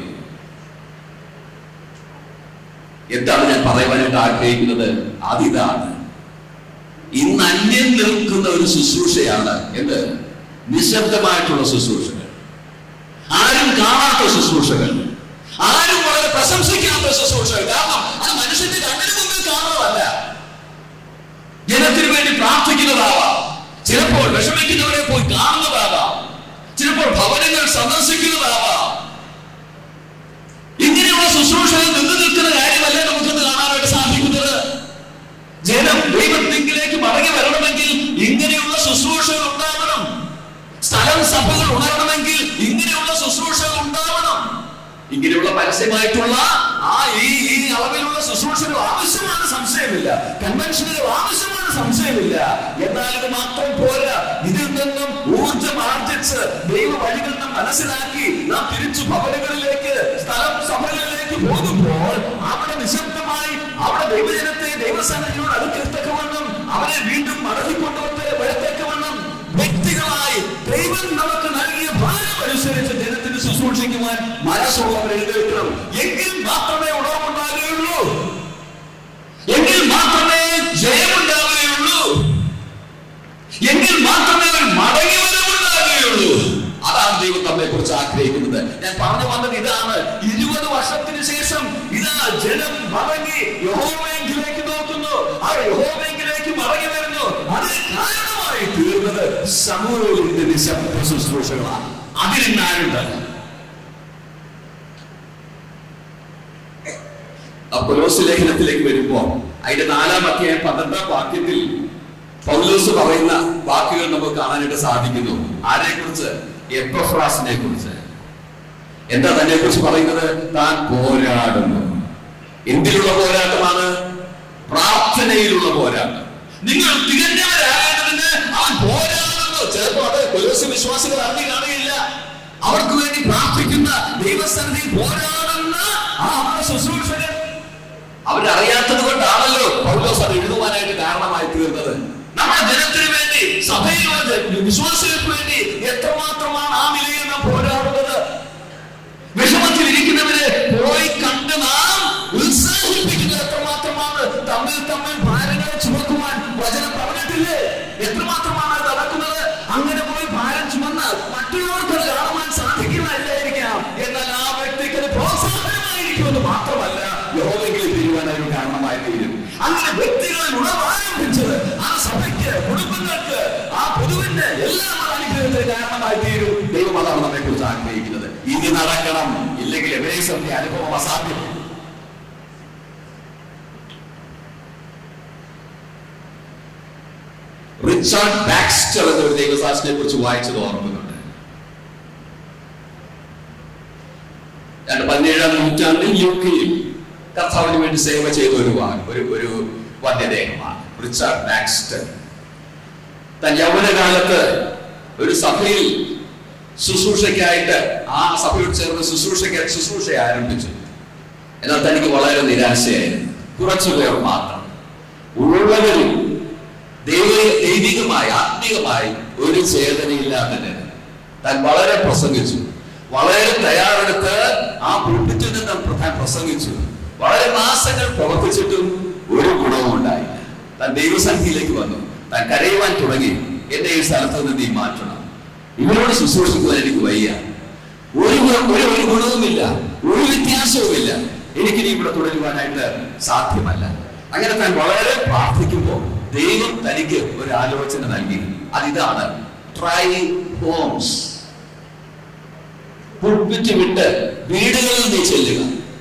എന്താണ് ഞാൻ പറയുവാനായിട്ട് ആഗ്രഹിക്കുന്നത് അതിതാണ് ഇന്ന് അന്യം നിൽക്കുന്ന ഒരു ശുശ്രൂഷയാണ് എന്ത് നിശബ്ദമായിട്ടുള്ള ശുശ്രൂഷകൾ ആരും കാണാത്ത ശുശ്രൂഷകൾ ആരും വളരെ പ്രശംസിക്കാത്ത ശുശ്രൂഷകൾ കാരണം അത് മനുഷ്യന്റെ കണ്ണിന് മുമ്പിൽ കാണുന്നതല്ല ജനത്തിന് വേണ്ടി പ്രാർത്ഥിക്കുന്നതാവാം ചിലപ്പോൾ വിഷമിക്കുന്നവരെ പോയി കാണുന്നതാവാം ചിലപ്പോൾ ഭവനങ്ങൾ സന്ദർശിക്കുന്നതാവാം ഇങ്ങനെയുള്ള ശുശ്രൂഷകൾ നിന്ന് നിൽക്കുന്ന കാര്യമല്ല നമുക്കിന്ന് കാണാനായിട്ട് സാധിക്കുന്നത് ജനം ദൈവത്തിങ്കിലേക്ക് മടങ്ങി വരണമെങ്കിൽ ഇങ്ങനെയുള്ള ശുശ്രൂഷകൾ ഉണ്ടാവണം സ്ഥലം സഭകൾ ഉണരണമെങ്കിൽ ഇങ്ങനെയുള്ള ശുശ്രൂഷകൾ ഉണ്ടാവണം ഇങ്ങനെയുള്ള പരസ്യമായിട്ടുള്ള ആ ഈ ഈ അളവിലുള്ള ശുശ്രൂഷകൾ ആവശ്യമാണ് സംശയമില്ല കൺവെൻഷനുകൾ ആവശ്യമാണ് സംശയമില്ല എന്നാൽ ഇത് മാത്രം പോരാ ഇതിൽ നിന്നും ഊർജം ആർജിച്ച് ദൈവ വഴികളിൽ നിന്നും മനസ്സിലാക്കി നാം തിരിച്ചു ഭവനങ്ങളിലേക്ക് സ്ഥലം സഭകളിലേക്ക് പോകുമ്പോൾ അവിടെ നിശബ്ദമായി അവിടെ ദൈവജനത്തെ ദൈവസന്നിധിയോട് അടുക്കത്തക്കവണ്ണം അവരെ വീണ്ടും മടക്കിക്കൊണ്ടുവന്ന് വരത്തക്കവണ്ണം വ്യക്തികളായി ദൈവം നമുക്ക് നൽകിയ ഭാരം അനുസരിച്ച് ജനത്തിന് ശുശ്രൂഷിക്കുവാൻ മനസ്സുള്ളവർ എഴുന്നേൽക്കണം എങ്കിൽ മാത്രമേ ഉണർവുണ്ടാകുകയുള്ളൂ എങ്കിൽ മാത്രമേ ജയമുണ്ടാവുകയുള്ളൂ എങ്കിൽ മാത്രമേ ഒരു മടങ്ങി വരവുണ്ടാകുകയുള്ളൂ അതാണ് ദൈവം നമ്മെ കുറിച്ച് ആഗ്രഹിക്കുന്നത് ഞാൻ പറഞ്ഞു വന്നത് ഇതാണ് ഇരുപത് വർഷത്തിന് ശേഷം ഇതാ ജനം മടങ്ങി യഹോവയെങ്കിലേക്ക് നോക്കുന്നു ആ യഹോവയെങ്കിലേക്ക് മടങ്ങി വരുന്നു അതിന് കാരണമായി തീർന്നത് സമൂഹത്തിന്റെ നിശബ്ദ ശുശ്രൂഷകളാണ് അതിന് ഞാനുണ്ട് അപ്പൊലോസ് ലേഖനത്തിലേക്ക് വരുമ്പോ അതിന്റെ നാലാം അധ്യായം പന്ത്രണ്ടാം വാക്യത്തിൽ പൗലോസ് പറയുന്ന വാക്കുകൾ നമുക്ക് കാണാനായിട്ട് സാധിക്കുന്നു ആരെ കുറിച്ച് എപ്പഫ്രാസിനെ കുറിച്ച് എന്താ തന്നെ കുറിച്ച് പറയുന്നത് താൻ പോരാടുന്നു എന്തിലുള്ള പോരാട്ടമാണ് പ്രാർത്ഥനയിലുള്ള പോരാട്ടം നിങ്ങൾ തികഞ്ഞവരാകേണ്ടതിന് അവൻ പോരാടുന്നു ചിലപ്പോൾ അത് കൊലോസ് വിശ്വാസികൾ അറിഞ്ഞു കാണുകയില്ല അവർക്ക് വേണ്ടി പ്രാർത്ഥിക്കുന്ന ദൈവസന്നിധിയിൽ പോരാടുന്ന ആ നമ്മുടെ ശുശ്രൂഷകൻ അവരറിയാത്തത് കൊണ്ടാണല്ലോ പൗലോസ് അത് എഴുതുവാനായിട്ട് കാരണമായി തീർന്നത് നമ്മുടെ ജനത്തിന് വേണ്ടി സഭയിലെ വിശ്വാസികൾക്ക് വേണ്ടി എത്രമാത്രമാണ് ആ നിലയിൽ നാം പോരാടുന്നത് വിഷമത്തിൽ ഇരിക്കുന്നവരെ പോയി കണ്ട് നാം ഉത്സാഹിപ്പിക്കുന്നത് എത്രമാത്രമാണ് തമ്മിൽ തമ്മിൽ ഭാരങ്ങളെ ചുമക്കുവാൻ വചനം പറഞ്ഞിട്ടില്ലേ എത്രമാത്രമാണ് അത് നടക്കുന്നത് അങ്ങനെ പോയി ഭാരം ചുമന്ന് മറ്റുള്ളവർക്ക് അത് കാണുവാൻ സാധിക്കുന്നില്ലായിരിക്കാം എന്നാൽ ആ വ്യക്തിക്ക് അത് പ്രോത്സാഹനമായിരിക്കുമെന്ന് മാത്രമല്ല യോഗമെങ്കിലും തീരുവാനൊരു കാരണമായി തീരും അങ്ങനെ വ്യക്തികളിൽ ഉണർവാരംഭിച്ചത് ആ സഭയ്ക്ക് കുടുംബങ്ങൾക്ക് ആ പൊതുവിന് എല്ലാം അനുഗ്രഹത്തിന് കാരണമായി തീരും ദൈവം അതാണ് നമ്മെ കുറിച്ച് ആഗ്രഹിക്കുന്നത് ഇനി നടക്കണം ഇല്ലെങ്കിൽ എവരേസന്റെ അനുഭവം അസാധ്യം റിച്ചാർഡ് ബാക്സ്റ്റർ എന്നൊരു ദൈവസാസിനെ കുറിച്ച് വായിച്ചത് ഓർമ്മയുണ്ട് രണ്ട് പതിനേഴാം നൂറ്റാണ്ടിൽ യു കെയിൽ കർത്താവിന് വേണ്ടി സേവ ചെയ്ത ഒരു വാ- ഒരു ഒരു വന്യദേഹമാണ് റിച്ചാർഡ് ബാക്സ്റ്റർ താൻ യൗവനകാലത്ത് ഒരു സഭയിൽ ശുശ്രൂഷയ്ക്കായിട്ട് ആ സഭയോട് ചേർന്ന് ശുശ്രൂഷയ്ക്ക് ശുശ്രൂഷ ആരംഭിച്ചു എന്നാൽ തനിക്ക് വളരെ നിരാശയായിരുന്നു കുറച്ചു പേർ മാത്രം ഉള്ളവരിൽ ദൈവ ദൈവികമായി ആത്മീകമായി ഒരു ചേതനയില്ലാത്ത ജനം താൻ വളരെ പ്രസംഗിച്ചു വളരെ തയ്യാറെടുത്ത് ആ പുൽപ്പിറ്റിൽ നിന്ന് താൻ പ്രസംഗിച്ചു വളരെ മാസങ്ങൾ പ്രവർത്തിച്ചിട്ടും ഒരു ഗുണവും ഉണ്ടായില്ല താൻ ദൈവസന്നിധിയിലേക്ക് വന്നു താൻ കരയുവാൻ തുടങ്ങി എന്റെ ഈ സ്ഥലത്ത് നിന്ന് നീ മാറ്റണം ഇവരോട് ശുശ്രൂഷിക്കുവാൻ എനിക്ക് വയ്യ ഒരു ഗുണം- ഒരു ഒരു ഗുണവുമില്ല ഒരു വ്യത്യാസവുമില്ല എനിക്ക് ഇനി ഇവിടെ തുടരുവാനായിട്ട് സാധ്യമല്ല അങ്ങനെ താൻ വളരെ പ്രാർത്ഥിക്കുമ്പോൾ ദൈവം തനിക്ക് ഒരു ആലോചന നൽകി അതിതാണ് ട്രൈ ഹോംസ് പുൽപ്പിറ്റ് വിട്ട് വീടുകളിൽ നീ ചെല്ലുക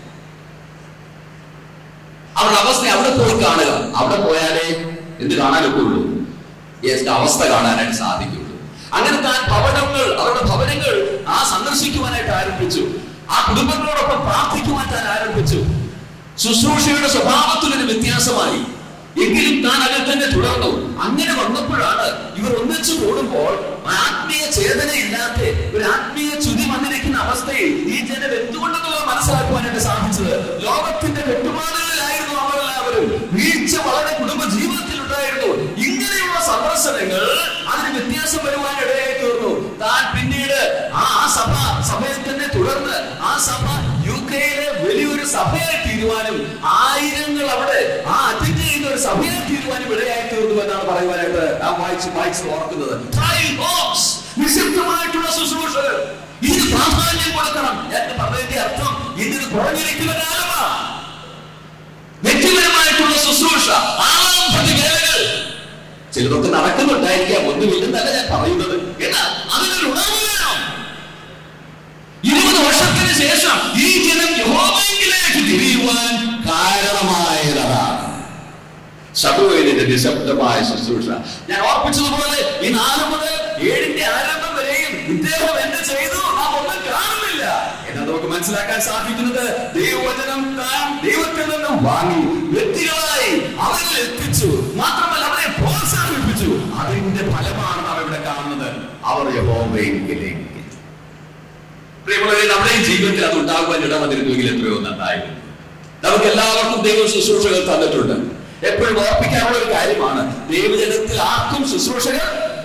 അവരുടെ അവസ്ഥ അവിടെ പോയി കാണുക അവിടെ പോയാലേ എന്ത് കാണാനൊക്കെ ഉള്ളൂ യെസ് അവസ്ഥ കാണാനായിട്ട് സാധിക്കുള്ളൂ അങ്ങനെ താൻ ഭവനങ്ങൾ അവരുടെ ഭവനങ്ങൾ ആ സന്ദർശിക്കുവാനായിട്ട് ആരംഭിച്ചു ആ കുടുംബങ്ങളോടൊപ്പം പ്രാർത്ഥിക്കുവാൻ താൻ ആരംഭിച്ചു ശുശ്രൂഷയുടെ സ്വഭാവത്തിലൊരു വ്യത്യാസമായി എങ്കിലും താൻ അതിൽ തന്നെ തുടർന്നു അങ്ങനെ വന്നപ്പോഴാണ് ഇവർ ഒന്നിച്ചു കൂടുമ്പോൾ ആത്മീയ ചേതനയില്ലാത്ത ഒരു ആത്മീയ ചുതി വന്നിരിക്കുന്ന അവസ്ഥയിൽ ഈ ജനം എന്തുകൊണ്ടെന്നുള്ളത് മനസ്സിലാക്കുവാനായിട്ട് സാധിച്ചത് ലോകത്തിന്റെ കെട്ടുപാടുകളിലായിരുന്നു അവരെല്ലാവരും വീഴ്ച വളരെ കുടുംബ ജീവിതത്തിൽ ഉണ്ടായിരുന്നു ഇങ്ങനെയുള്ള സന്ദർശനങ്ങൾ അതിന് വ്യത്യാസം വരുവാൻ ഇടയായി തീർന്നു താൻ പിന്നീട് ആ ആ സഭ സഭയിൽ തന്നെ തുടർന്ന് ആ സഭ യു കെയിലെ വലിയൊരു സഭയായി തീരുവാനും ആയിരങ്ങൾ അവിടെ ആ അറ്റൻഡ് ചെയ്യുന്ന ഒരു സഭയായി തീരുവാനും ഇടയായി തീർന്നു എന്നാണ് പറയുവാനായിട്ട് ആ വായിച്ച് വായിച്ച് ഓർക്കുന്നത് Try homes. നിശബ്ദമായിട്ടുള്ള ശുശ്രൂഷകൾ ഇതിന് പ്രാധാന്യം കൊടുക്കണം ഞാൻ പറഞ്ഞതിന്റെ അർത്ഥം ഇതിന് കുറഞ്ഞിരിക്കുന്ന കാലമാണ് വ്യക്തിപരമായിട്ടുള്ള ശുശ്രൂഷ ആരംഭ വേലകൾ ചിലതൊക്കെ നടക്കുന്നുണ്ടായിരിക്കാം ഒന്നുമില്ലെന്നല്ല ഞാൻ പറയുന്നത് എന്നാൽ അതിനൊരു ഉണർവ് വേണം ഇരുപത് വർഷത്തിന് ശേഷം ഈ ജനം യഹോവയെങ്കിലേക്ക് തിരിയുവാൻ കാരണമായതാണ് ശബുവേലിന്റെ നിശബ്ദമായ ശുശ്രൂഷ ഞാൻ ഓർപ്പിച്ചതുപോലെ ഈ നാല് മുതൽ ഏഴിന്റെ ആരംഭം വരെയും ഇദ്ദേഹം എന്ത് ചെയ്തു നാം ഒന്നും കാണുന്നില്ല എന്നാൽ നമുക്ക് മനസ്സിലാക്കാൻ സാധിക്കുന്നത് ദൈവവചനം താൻ ദൈവത്തിൽ നിന്നും വാങ്ങി വ്യക്തികളായി അവരിൽ എത്തിച്ചു മാത്രമല്ല അവരെ പ്രോത്സാഹിപ്പിച്ചു അതിന്റെ ഫലമാണ് നാം ഇവിടെ കാണുന്നത് അവർ യഹോവയെങ്കിലേക്ക് പ്രിയമുള്ളവരെ നമ്മുടെ ഈ ജീവിതത്തിൽ അത് ഉണ്ടാകുവാൻ ഇടവന്നിരുന്നുവെങ്കിൽ എത്രയോ നന്നായിരുന്നു നമുക്ക് എല്ലാവർക്കും ദൈവ ശുശ്രൂഷകൾ തന്നിട്ടുണ്ട് എപ്പോഴും ഓർപ്പിക്കാനുള്ള ഒരു കാര്യമാണ് ദൈവജനത്തിൽ ആർക്കും ശുശ്രൂഷകൾ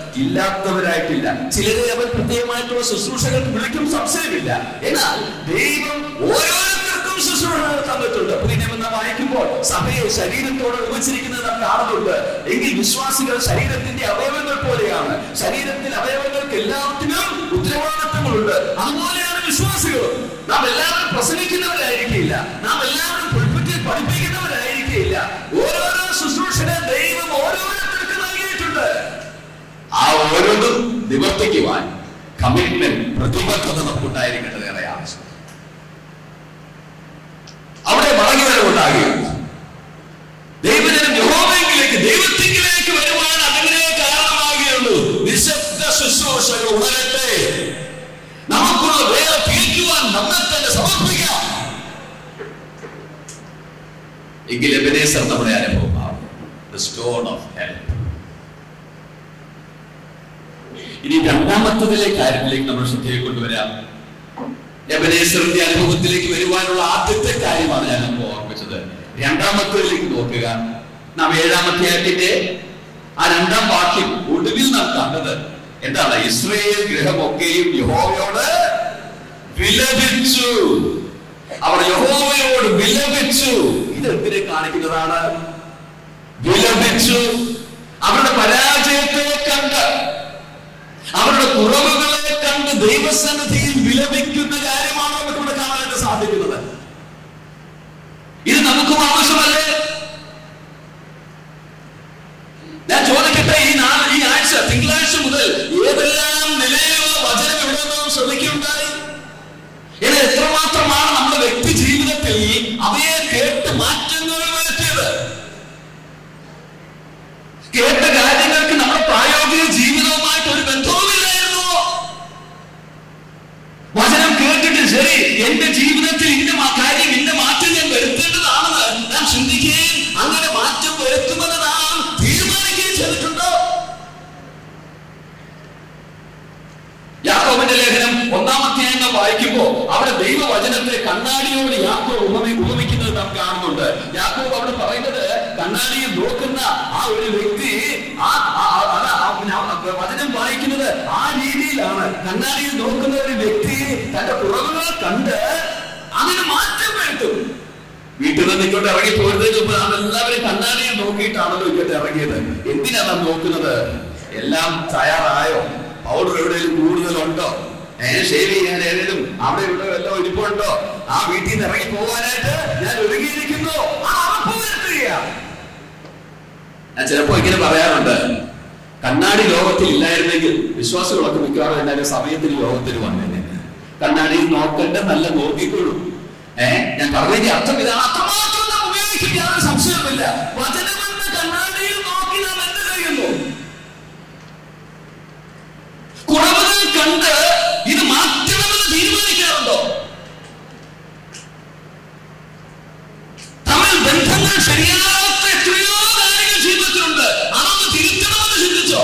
ഇല്ലാത്തവരായിട്ടില്ല ചിലരെ അവൻ പ്രത്യേകമായിട്ടുള്ള ശുശ്രൂഷകൾക്ക് വിളിക്കും സംശയമില്ല എന്നാൽ ദൈവം ഓരോരുത്തർക്കും ശുശ്രൂഷകൾ തന്നിട്ടുണ്ട് പ്രീതിമെന്ന് വായിക്കുമ്പോൾ സഭയെ ശരീരത്തോട് ഉപചരിക്കുന്നത് നാം കാണുന്നുണ്ട് എങ്കിൽ വിശ്വാസികൾ ശരീരത്തിന്റെ അവയവങ്ങൾ പോലെയാണ് ശരീരത്തിൽ അവയവങ്ങൾക്ക് എല്ലാത്തിനും ഉത്തരവാദിത്തങ്ങളുണ്ട് അതുപോലെയാണ് വിശ്വാസികളും നാം എല്ലാവരും പ്രസംഗിക്കുന്നവരായിരിക്കില്ല നാം എല്ലാവരും പുൽപ്പറ്റിൽ പഠിപ്പിക്കുന്നവരായിരിക്കില്ല ഓരോരോ ശുശ്രൂഷനെ ദൈവം ഓരോരുത്തർക്ക് നൽകിയിട്ടുണ്ട് ആ ഓരോന്നും നിവർത്തിക്കുവാൻ കമ്മിറ്റ്മെന്റ് പ്രതിബദ്ധത നമുക്കുണ്ടായിരിക്കേണ്ടത് ഏറെ ആവശ്യം അവിടെ മടങ്ങി വരവുണ്ടാകുകയും ദൈവജനം യഹോവയെങ്കിലേക്ക് ദൈവത്തിങ്കിലേക്ക് വരുവാൻ അതിനെ കാരണമാകുകയുള്ളൂ നിശബ്ദ ശുശ്രൂഷകൾ ഉണരട്ടെ നമുക്കുള്ള വേല തീർക്കുവാൻ നമ്മെ തന്നെ സമർപ്പിക്കാം എങ്കിൽ എബനേസർ നമ്മുടെ അനുഭവമാവും The stone of help. ഇനി രണ്ടാമത്തതിലെ കാര്യത്തിലേക്ക് നമ്മൾ ശ്രദ്ധയെ കൊണ്ടുവരാം എബനേസറിന്റെ അനുഭവത്തിലേക്ക് വരുവാനുള്ള ആദ്യത്തെ കാര്യമാണ് ഞാൻ നമുക്ക് ഓർമ്മിച്ചത് രണ്ടാമത്തതിലേക്ക് നോക്കുക നാം ഏഴാമത്തെ ആറ്റിന്റെ ആ രണ്ടാം വാക്യം ഒടുവിൽ നാം കണ്ടത് എന്താണ് ഇസ്രയേൽ ഗൃഹമൊക്കെയും യഹോവയോട് വിലപിച്ചു അവർ യഹോവയോട് വിലപിച്ചു ഇത് എന്തിനെ കാണിക്കുന്നതാണ് വിലപിച്ചു അവരുടെ പരാജയത്തെ കണ്ട് അവരുടെ കുറവുകളെ കണ്ട് ദൈവസന്നിധിയിൽ വിലപിക്കുന്ന കാര്യമാണ് നമുക്ക് ഇവിടെ കാണാനായിട്ട് സാധിക്കുന്നത് ഇത് നമുക്കും ആവശ്യമല്ലേ ഞാൻ ചോദിക്കട്ടെ ഈ നാ- ഈ ആഴ്ച തിങ്കളാഴ്ച മുതൽ ഏതെല്ലാം നിലയിലുള്ള വചനം ഇവിടെ നാം ശ്രദ്ധിക്കുകയുണ്ടായി ഇത് എത്രമാത്രമാണ് നമ്മുടെ വ്യക്തി ജീവിതത്തിൽ അവയെ കേട്ട് മാറ്റങ്ങൾ വരുത്തിയത് കേട്ട കാര്യങ്ങൾക്ക് നമ്മുടെ പ്രായോഗിക ജീവിതവുമായിട്ട് ഒരു ബന്ധവുമില്ലായിരുന്നു വചനം കേട്ടിട്ട് ശരി എന്റെ ജീവിതത്തിൽ ഇന്ന മാ- കാര്യം ഇന്ന മാറ്റം ഞാൻ വരുത്തേണ്ടതാണെന്ന് നാം ചിന്തിക്കുകയും അങ്ങനെ മാറ്റം വരുത്തുമെന്ന് നാം തീരുമാനിക്കുകയും ചെയ്തിട്ടുണ്ടോ യാക്കോബിന്റെ ലേഖനം ഒന്നാമത്തെ നാം വായിക്കുമ്പോ അവിടെ ദൈവവചനത്തെ കണ്ണാടിയോട് യാക്കോബ് ഉപമി ഉപമിക്കുന്നത് നാം കാണുന്നുണ്ട് യാക്കോബ് അവിടെ പറയുന്നത് കണ്ണാടിയിൽ നോക്കുന്ന ആ ഒരു വ്യക്തി ആ ആ- ആ- അത് ആ- പിന്നെ ആ വചനം വായിക്കുന്നത് ആ രീതിയിലാണ് കണ്ണാടിയിൽ നോക്കുന്ന ഒരു വ്യക്തി തന്റെ കുറവുകൾ കണ്ട് അതിന് മാറ്റം വരുത്തും വീട്ടിൽ നിന്ന് ഇങ്ങോട്ട് ഇറങ്ങി പോരുന്നതിന് മുമ്പ് നാം എല്ലാവരും കണ്ണാടിയിൽ നോക്കിയിട്ടാണല്ലോ ഇങ്ങോട്ട് ഇറങ്ങിയത് എന്തിനാ നാം നോക്കുന്നത് എല്ലാം തയ്യാറായോ പൗഡർ എവിടെയെങ്കിലും കൂടുതലുണ്ടോ ഏഹ് ഷേവ് ചെയ്യാൻ ഏതെങ്കിലും അവിടെ ഇവിടെ വല്ല ഇരിപ്പുണ്ടോ ആ വീട്ടിൽ നിന്ന് ഇറങ്ങി പോകാനായിട്ട് ഞാൻ ഒരുങ്ങിയിരിക്കുന്നു ആ ഉറപ്പ് വരുത്തുക ഞാൻ ചിലപ്പോ ഇങ്ങനെ പറയാറുണ്ട് കണ്ണാടി ലോകത്തിൽ ഇല്ലായിരുന്നെങ്കിൽ വിശ്വാസികളൊക്കെ മിക്കവാറും എല്ലാവരും സമയത്തിന് ലോകത്തിൽ വന്നേനെ കണ്ണാടിയിൽ നോക്കണ്ട നല്ല നോക്കിക്കൊള്ളൂ ഏ ഞാൻ പറഞ്ഞതിന്റെ അർത്ഥം ഇതാണ് അത്രമാത്രം നാം ഉപയോഗിക്കും യാതൊരു സംശയവുമില്ല വചനമെന്ന കണ്ണാടിയിൽ നോക്കി നാം എന്ത് ചെയ്യുന്നു കുറവുകൾ കണ്ട് ഇത് മാറ്റണമെന്ന് തീരുമാനിക്കാറുണ്ടോ തമ്മിൽ ബന്ധങ്ങൾ ശരിയാത്ത എത്രയോ കാര്യങ്ങൾ ജീവിതത്തിലുണ്ട് അതൊന്ന് തിരുത്തണമെന്ന് ചിന്തിച്ചോ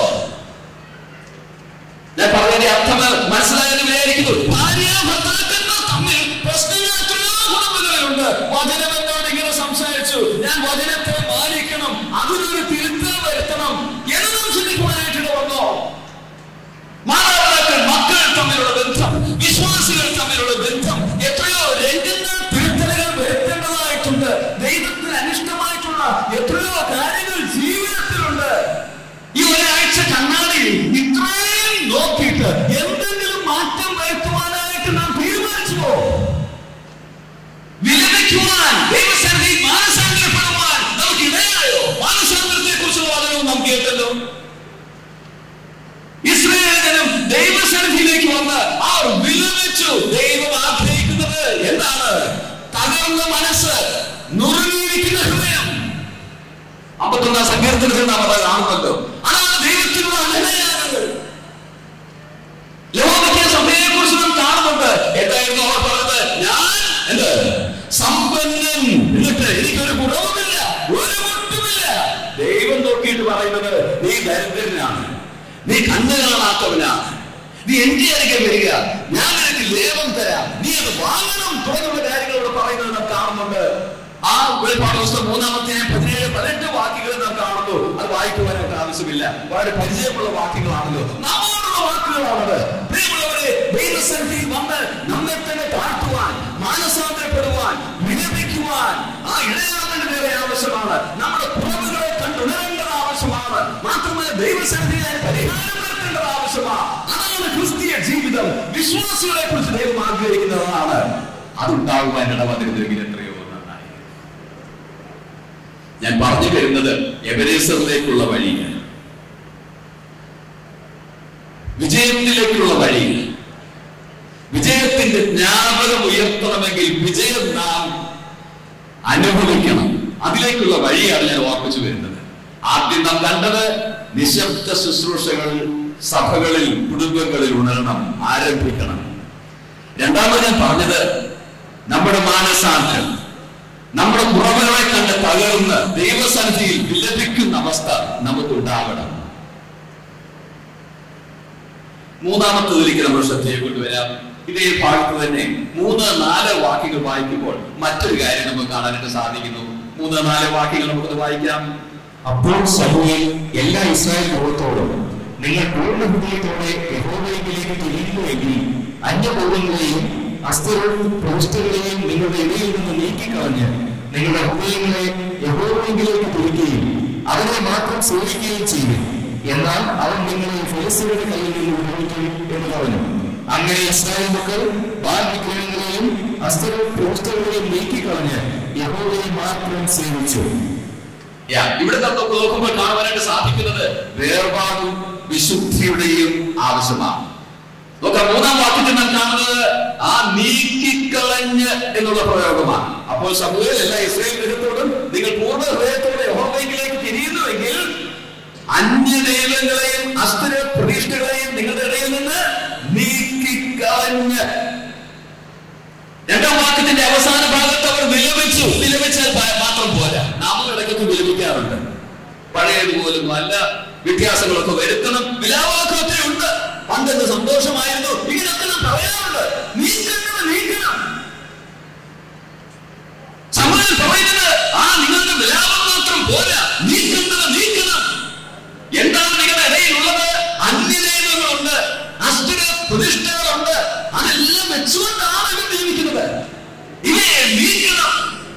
ഞാൻ പറഞ്ഞതിന്റെ അർത്ഥം മനസ്സിലായെന്ന് വിചാരിക്കുന്നു ഭാര്യ ഭർത്താക്കന്മാർ തമ്മിൽ പ്രശ്നങ്ങൾ എത്രയോ കുടുംബങ്ങളിലുണ്ട് വചനം എന്നോട് ഇങ്ങനെ സംസാരിച്ചു ഞാൻ വചനത്തെ മാനിക്കണം അതിനൊരു തിരുത്തൽ വരുത്തണം എന്ന് നാം ചിന്തിക്കുവാനായിട്ട് വന്നോ മാതാപിതാക്കൾ മക്കൾ തമ്മിലുള്ള ബന്ധം വിശ്വാസികൾ തമ്മിലുള്ള ബന്ധം എത്രയോ രംഗങ്ങൾ തിരുത്തലുകൾ വരുത്തേണ്ടതായിട്ടുണ്ട് ദൈവത്തിന് അനിഷ്ടമായിട്ടുള്ള എത്രയോ കാര്യങ്ങൾ ജീവിതത്തിലുണ്ട് ഈ ഒരാഴ്ച കണ്ണാടിയിൽ ഇത്രയും നോക്കിയിട്ട് എന്തെങ്കിലും മാറ്റം വരുത്തുവാനായിട്ട് നാം തീരുമാനിച്ചുവോ വിലപിക്കുവാൻ ദൈവസന്നിധിയിൽ മാനസാന്തരപ്പെടുവാൻ നമുക്ക് ഇടയായോ മാനസാന്തരത്തെ കുറിച്ചുള്ള വചനവും നാം കേട്ടല്ലോ ഇസ്രയേലിനും ദൈവസന്നിധിയിലേക്ക് വന്ന് അവർ വിലപിച്ചു ദൈവം ആഗ്രഹിക്കുന്നത് എന്താണ് തകർന്ന മനസ്സ് നുറുങ്ങിയിരിക്കുന്ന ഹൃദയം അമ്പത്തൊന്നാം സങ്കീർത്തനത്തിൽ നാം അത് കാണുമല്ലോ അതാണ് ദൈവത്തിനുള്ള അനയാനങ്ങൾ യഹോവയ്ക്ക് സഭയെ കുറിച്ച് നാം കാണുന്നുണ്ട് എന്തായിരുന്നു അവർ പറഞ്ഞത് ഞാൻ എന്ത് സമ്പന്നൻ എന്നിട്ട് എനിക്കൊരു കുറവുമില്ല ഒരു മുട്ടുമില്ല ദൈവം നോക്കിയിട്ട് പറയുന്നത് നീ ദരിദ്രനാണ് നീ കണ്ണ് കാണാത്തവനാണ് നീ എന്റെ അരികെ വരിക ഞാൻ നിനക്ക് ലേപം തരാം നീ അത് വാങ്ങണം തുടങ്ങിയുള്ള കാര്യങ്ങൾ ഇവിടെ പറയുന്നത് നാം കാണുന്നുണ്ട് ആ വെളിപ്പാട് പുസ്തകം മൂന്നാമത്തെ പതിനേഴ് പതിനെട്ട് വാക്യങ്ങൾ നാം കാണുന്നു അത് വായിക്കുവാനായിട്ട് ആവശ്യമില്ല വളരെ പരിചയമുള്ള വാക്യങ്ങളാണല്ലോ നമ്മോടുള്ള വാക്കുകളാണത് പ്രിയമുള്ളവരെ ദൈവസന്നിധിയിൽ വന്ന് നമ്മെ തന്നെ താഴ്ത്തുവാൻ മാനസാന്തരപ്പെടുവാൻ വിലപിക്കുവാൻ ആ ഇടയാളങ്ങളുടെ നേരെ ആവശ്യമാണ് നമ്മുടെ കുറവുകളെ കണ്ടുണരേണ്ടത് ആവശ്യമാണ് മാത്രമല്ല ദൈവസന്നിധിയിലെ പരിഹാരം വരുത്തേണ്ടത് ആവശ്യമാണ് അതാണ് ക്രിസ്തീയ ജീവിതം വിശ്വാസികളെ കുറിച്ച് ദൈവം ആഗ്രഹിക്കുന്നതാണ് അതുണ്ടാകുവാൻ ഇടവന്നിരുന്നെങ്കിൽ എത്രയോ നന്നായി ഞാൻ പറഞ്ഞു വരുന്നത് എവരേസറിലേക്കുള്ള വഴി വിജയത്തിലേക്കുള്ള വഴി വിജയത്തിന്റെ ജ്ഞാപകം ഉയർത്തണമെങ്കിൽ വിജയം നാം അനുഭവിക്കണം അതിലേക്കുള്ള വഴിയാണ് ഞാൻ ഓർപ്പിച്ചു വരുന്നത് ആദ്യം നാം കണ്ടത് നിശബ്ദ ശുശ്രൂഷകൾ സഭകളിൽ കുടുംബങ്ങളിൽ ഉണരണം ആരംഭിക്കണം രണ്ടാമത് ഞാൻ പറഞ്ഞത് നമ്മുടെ മാനസാന്തരം നമ്മുടെ കുറവുകളെ കണ്ട് തകർന്ന് ദൈവസന്നിധിയിൽ വിലപിക്കുന്ന അവസ്ഥ നമുക്ക് ഉണ്ടാവണം മൂന്നാമത്തതിലേക്ക് നമ്മൾ ശ്രദ്ധയെ കൊണ്ടുവരാം ഇതേ ഭാഗത്ത് തന്നെ മൂന്ന് നാല് വാക്യങ്ങൾ വായിക്കുമ്പോൾ മറ്റൊരു കാര്യം നമുക്ക് കാണാനായിട്ട് സാധിക്കുന്നു മൂന്ന് നാല് വാക്യങ്ങൾ നമുക്കത് വായിക്കാം അപ്പോൾ സമൂഹം എല്ലാ ഇസ്രായേൽ ലോകത്തോടും നിങ്ങൾ പൂർണ്ണ ഹൃദയത്തോടെ യഹോവയിലേക്ക് തിരിയുന്നുവെങ്കിൽ അന്യപൂർവങ്ങളെയും അസ്ഥികളും പ്രതിഷ്ഠകളെയും നിങ്ങളുടെ ഇടയിൽ നിന്ന് നീക്കിക്കളഞ്ഞ് നിങ്ങളുടെ ഹൃദയങ്ങളെ യഹോവയിലേക്ക് തിരിക്കുകയും അതിനെ മാത്രം സൂക്ഷിക്കുകയും ചെയ്യും എന്നാൽ അവൻ നിങ്ങളെ ഫിലിസ്തീനയുടെ കയ്യിൽ നിന്ന് വിടുവിക്കും എന്ന് പറഞ്ഞു അങ്ങനെ ഇസ്രായേൽ മക്കൾ ബാൽ വിഗ്രഹങ്ങളെയും അസ്ഥികളും പ്രതിഷ്ഠകളെയും നീക്കിക്കളഞ്ഞ് യഹോവയെ മാത്രം സേവിച്ചു യാ, ഇവിടെ നമുക്ക് നോക്കുമ്പോൾ കാണുവാനായിട്ട് സാധിക്കുന്നത് വേർപാടും വിശുദ്ധിയുടെയും ആവശ്യമാണ് നോക്കാം മൂന്നാം വാക്യത്തിൽ നാം കാണുന്നത് ആ നീക്കിക്കളഞ്ഞ് എന്നുള്ള പ്രയോഗമാണ് അപ്പോൾ സമൂഹത്തിൽ എല്ലാ ഇസ്രായേൽ ഗൃഹത്തോടും നിങ്ങൾ പൂർണ്ണ ഹൃദയത്തോടെ യഹോവയിലേക്ക് തിരിയുന്നുവെങ്കിൽ അന്യദൈവങ്ങളെയും അസ്ഥിര പ്രതിഷ്ഠകളെയും നിങ്ങളുടെ ഇടയിൽ നിന്ന് നീക്കിക്കളഞ്ഞ് രണ്ടാം വാക്യത്തിന്റെ അവസാന ഭാഗത്ത് അവർ വിലപിച്ചു വിലപിച്ചാൽ പ- മാത്രം പോരാ നാം ഇടയ്ക്കൊക്കെ വിലപിക്കാറുണ്ട് പഴയതുപോലും നല്ല വ്യത്യാസങ്ങളൊക്കെ വരുത്തണം വിലാപമൊക്കെ ഉണ്ട് പണ്ടെന്ത് സന്തോഷമായിരുന്നു ഇങ്ങനെയൊക്കെ നാം പറയാറുണ്ട് നീക്കുന്നത് നീക്കണം സമയം പറയുന്നത് ആ നിങ്ങളുടെ വിലാപം മാത്രം പോരാ നീക്കേണ്ടത് നീക്കണം എന്താണ് നിങ്ങളുടെ ഇടയിലുള്ളത് അന്യദൈവങ്ങളുണ്ട് അസ്ഥിര പ്രതിഷ്ഠകളുണ്ട് അതെല്ലാം വെച്ചുകൊണ്ടാണ് ഇവർ ജീവിക്കുന്നത് ഇവയെ നീക്കണം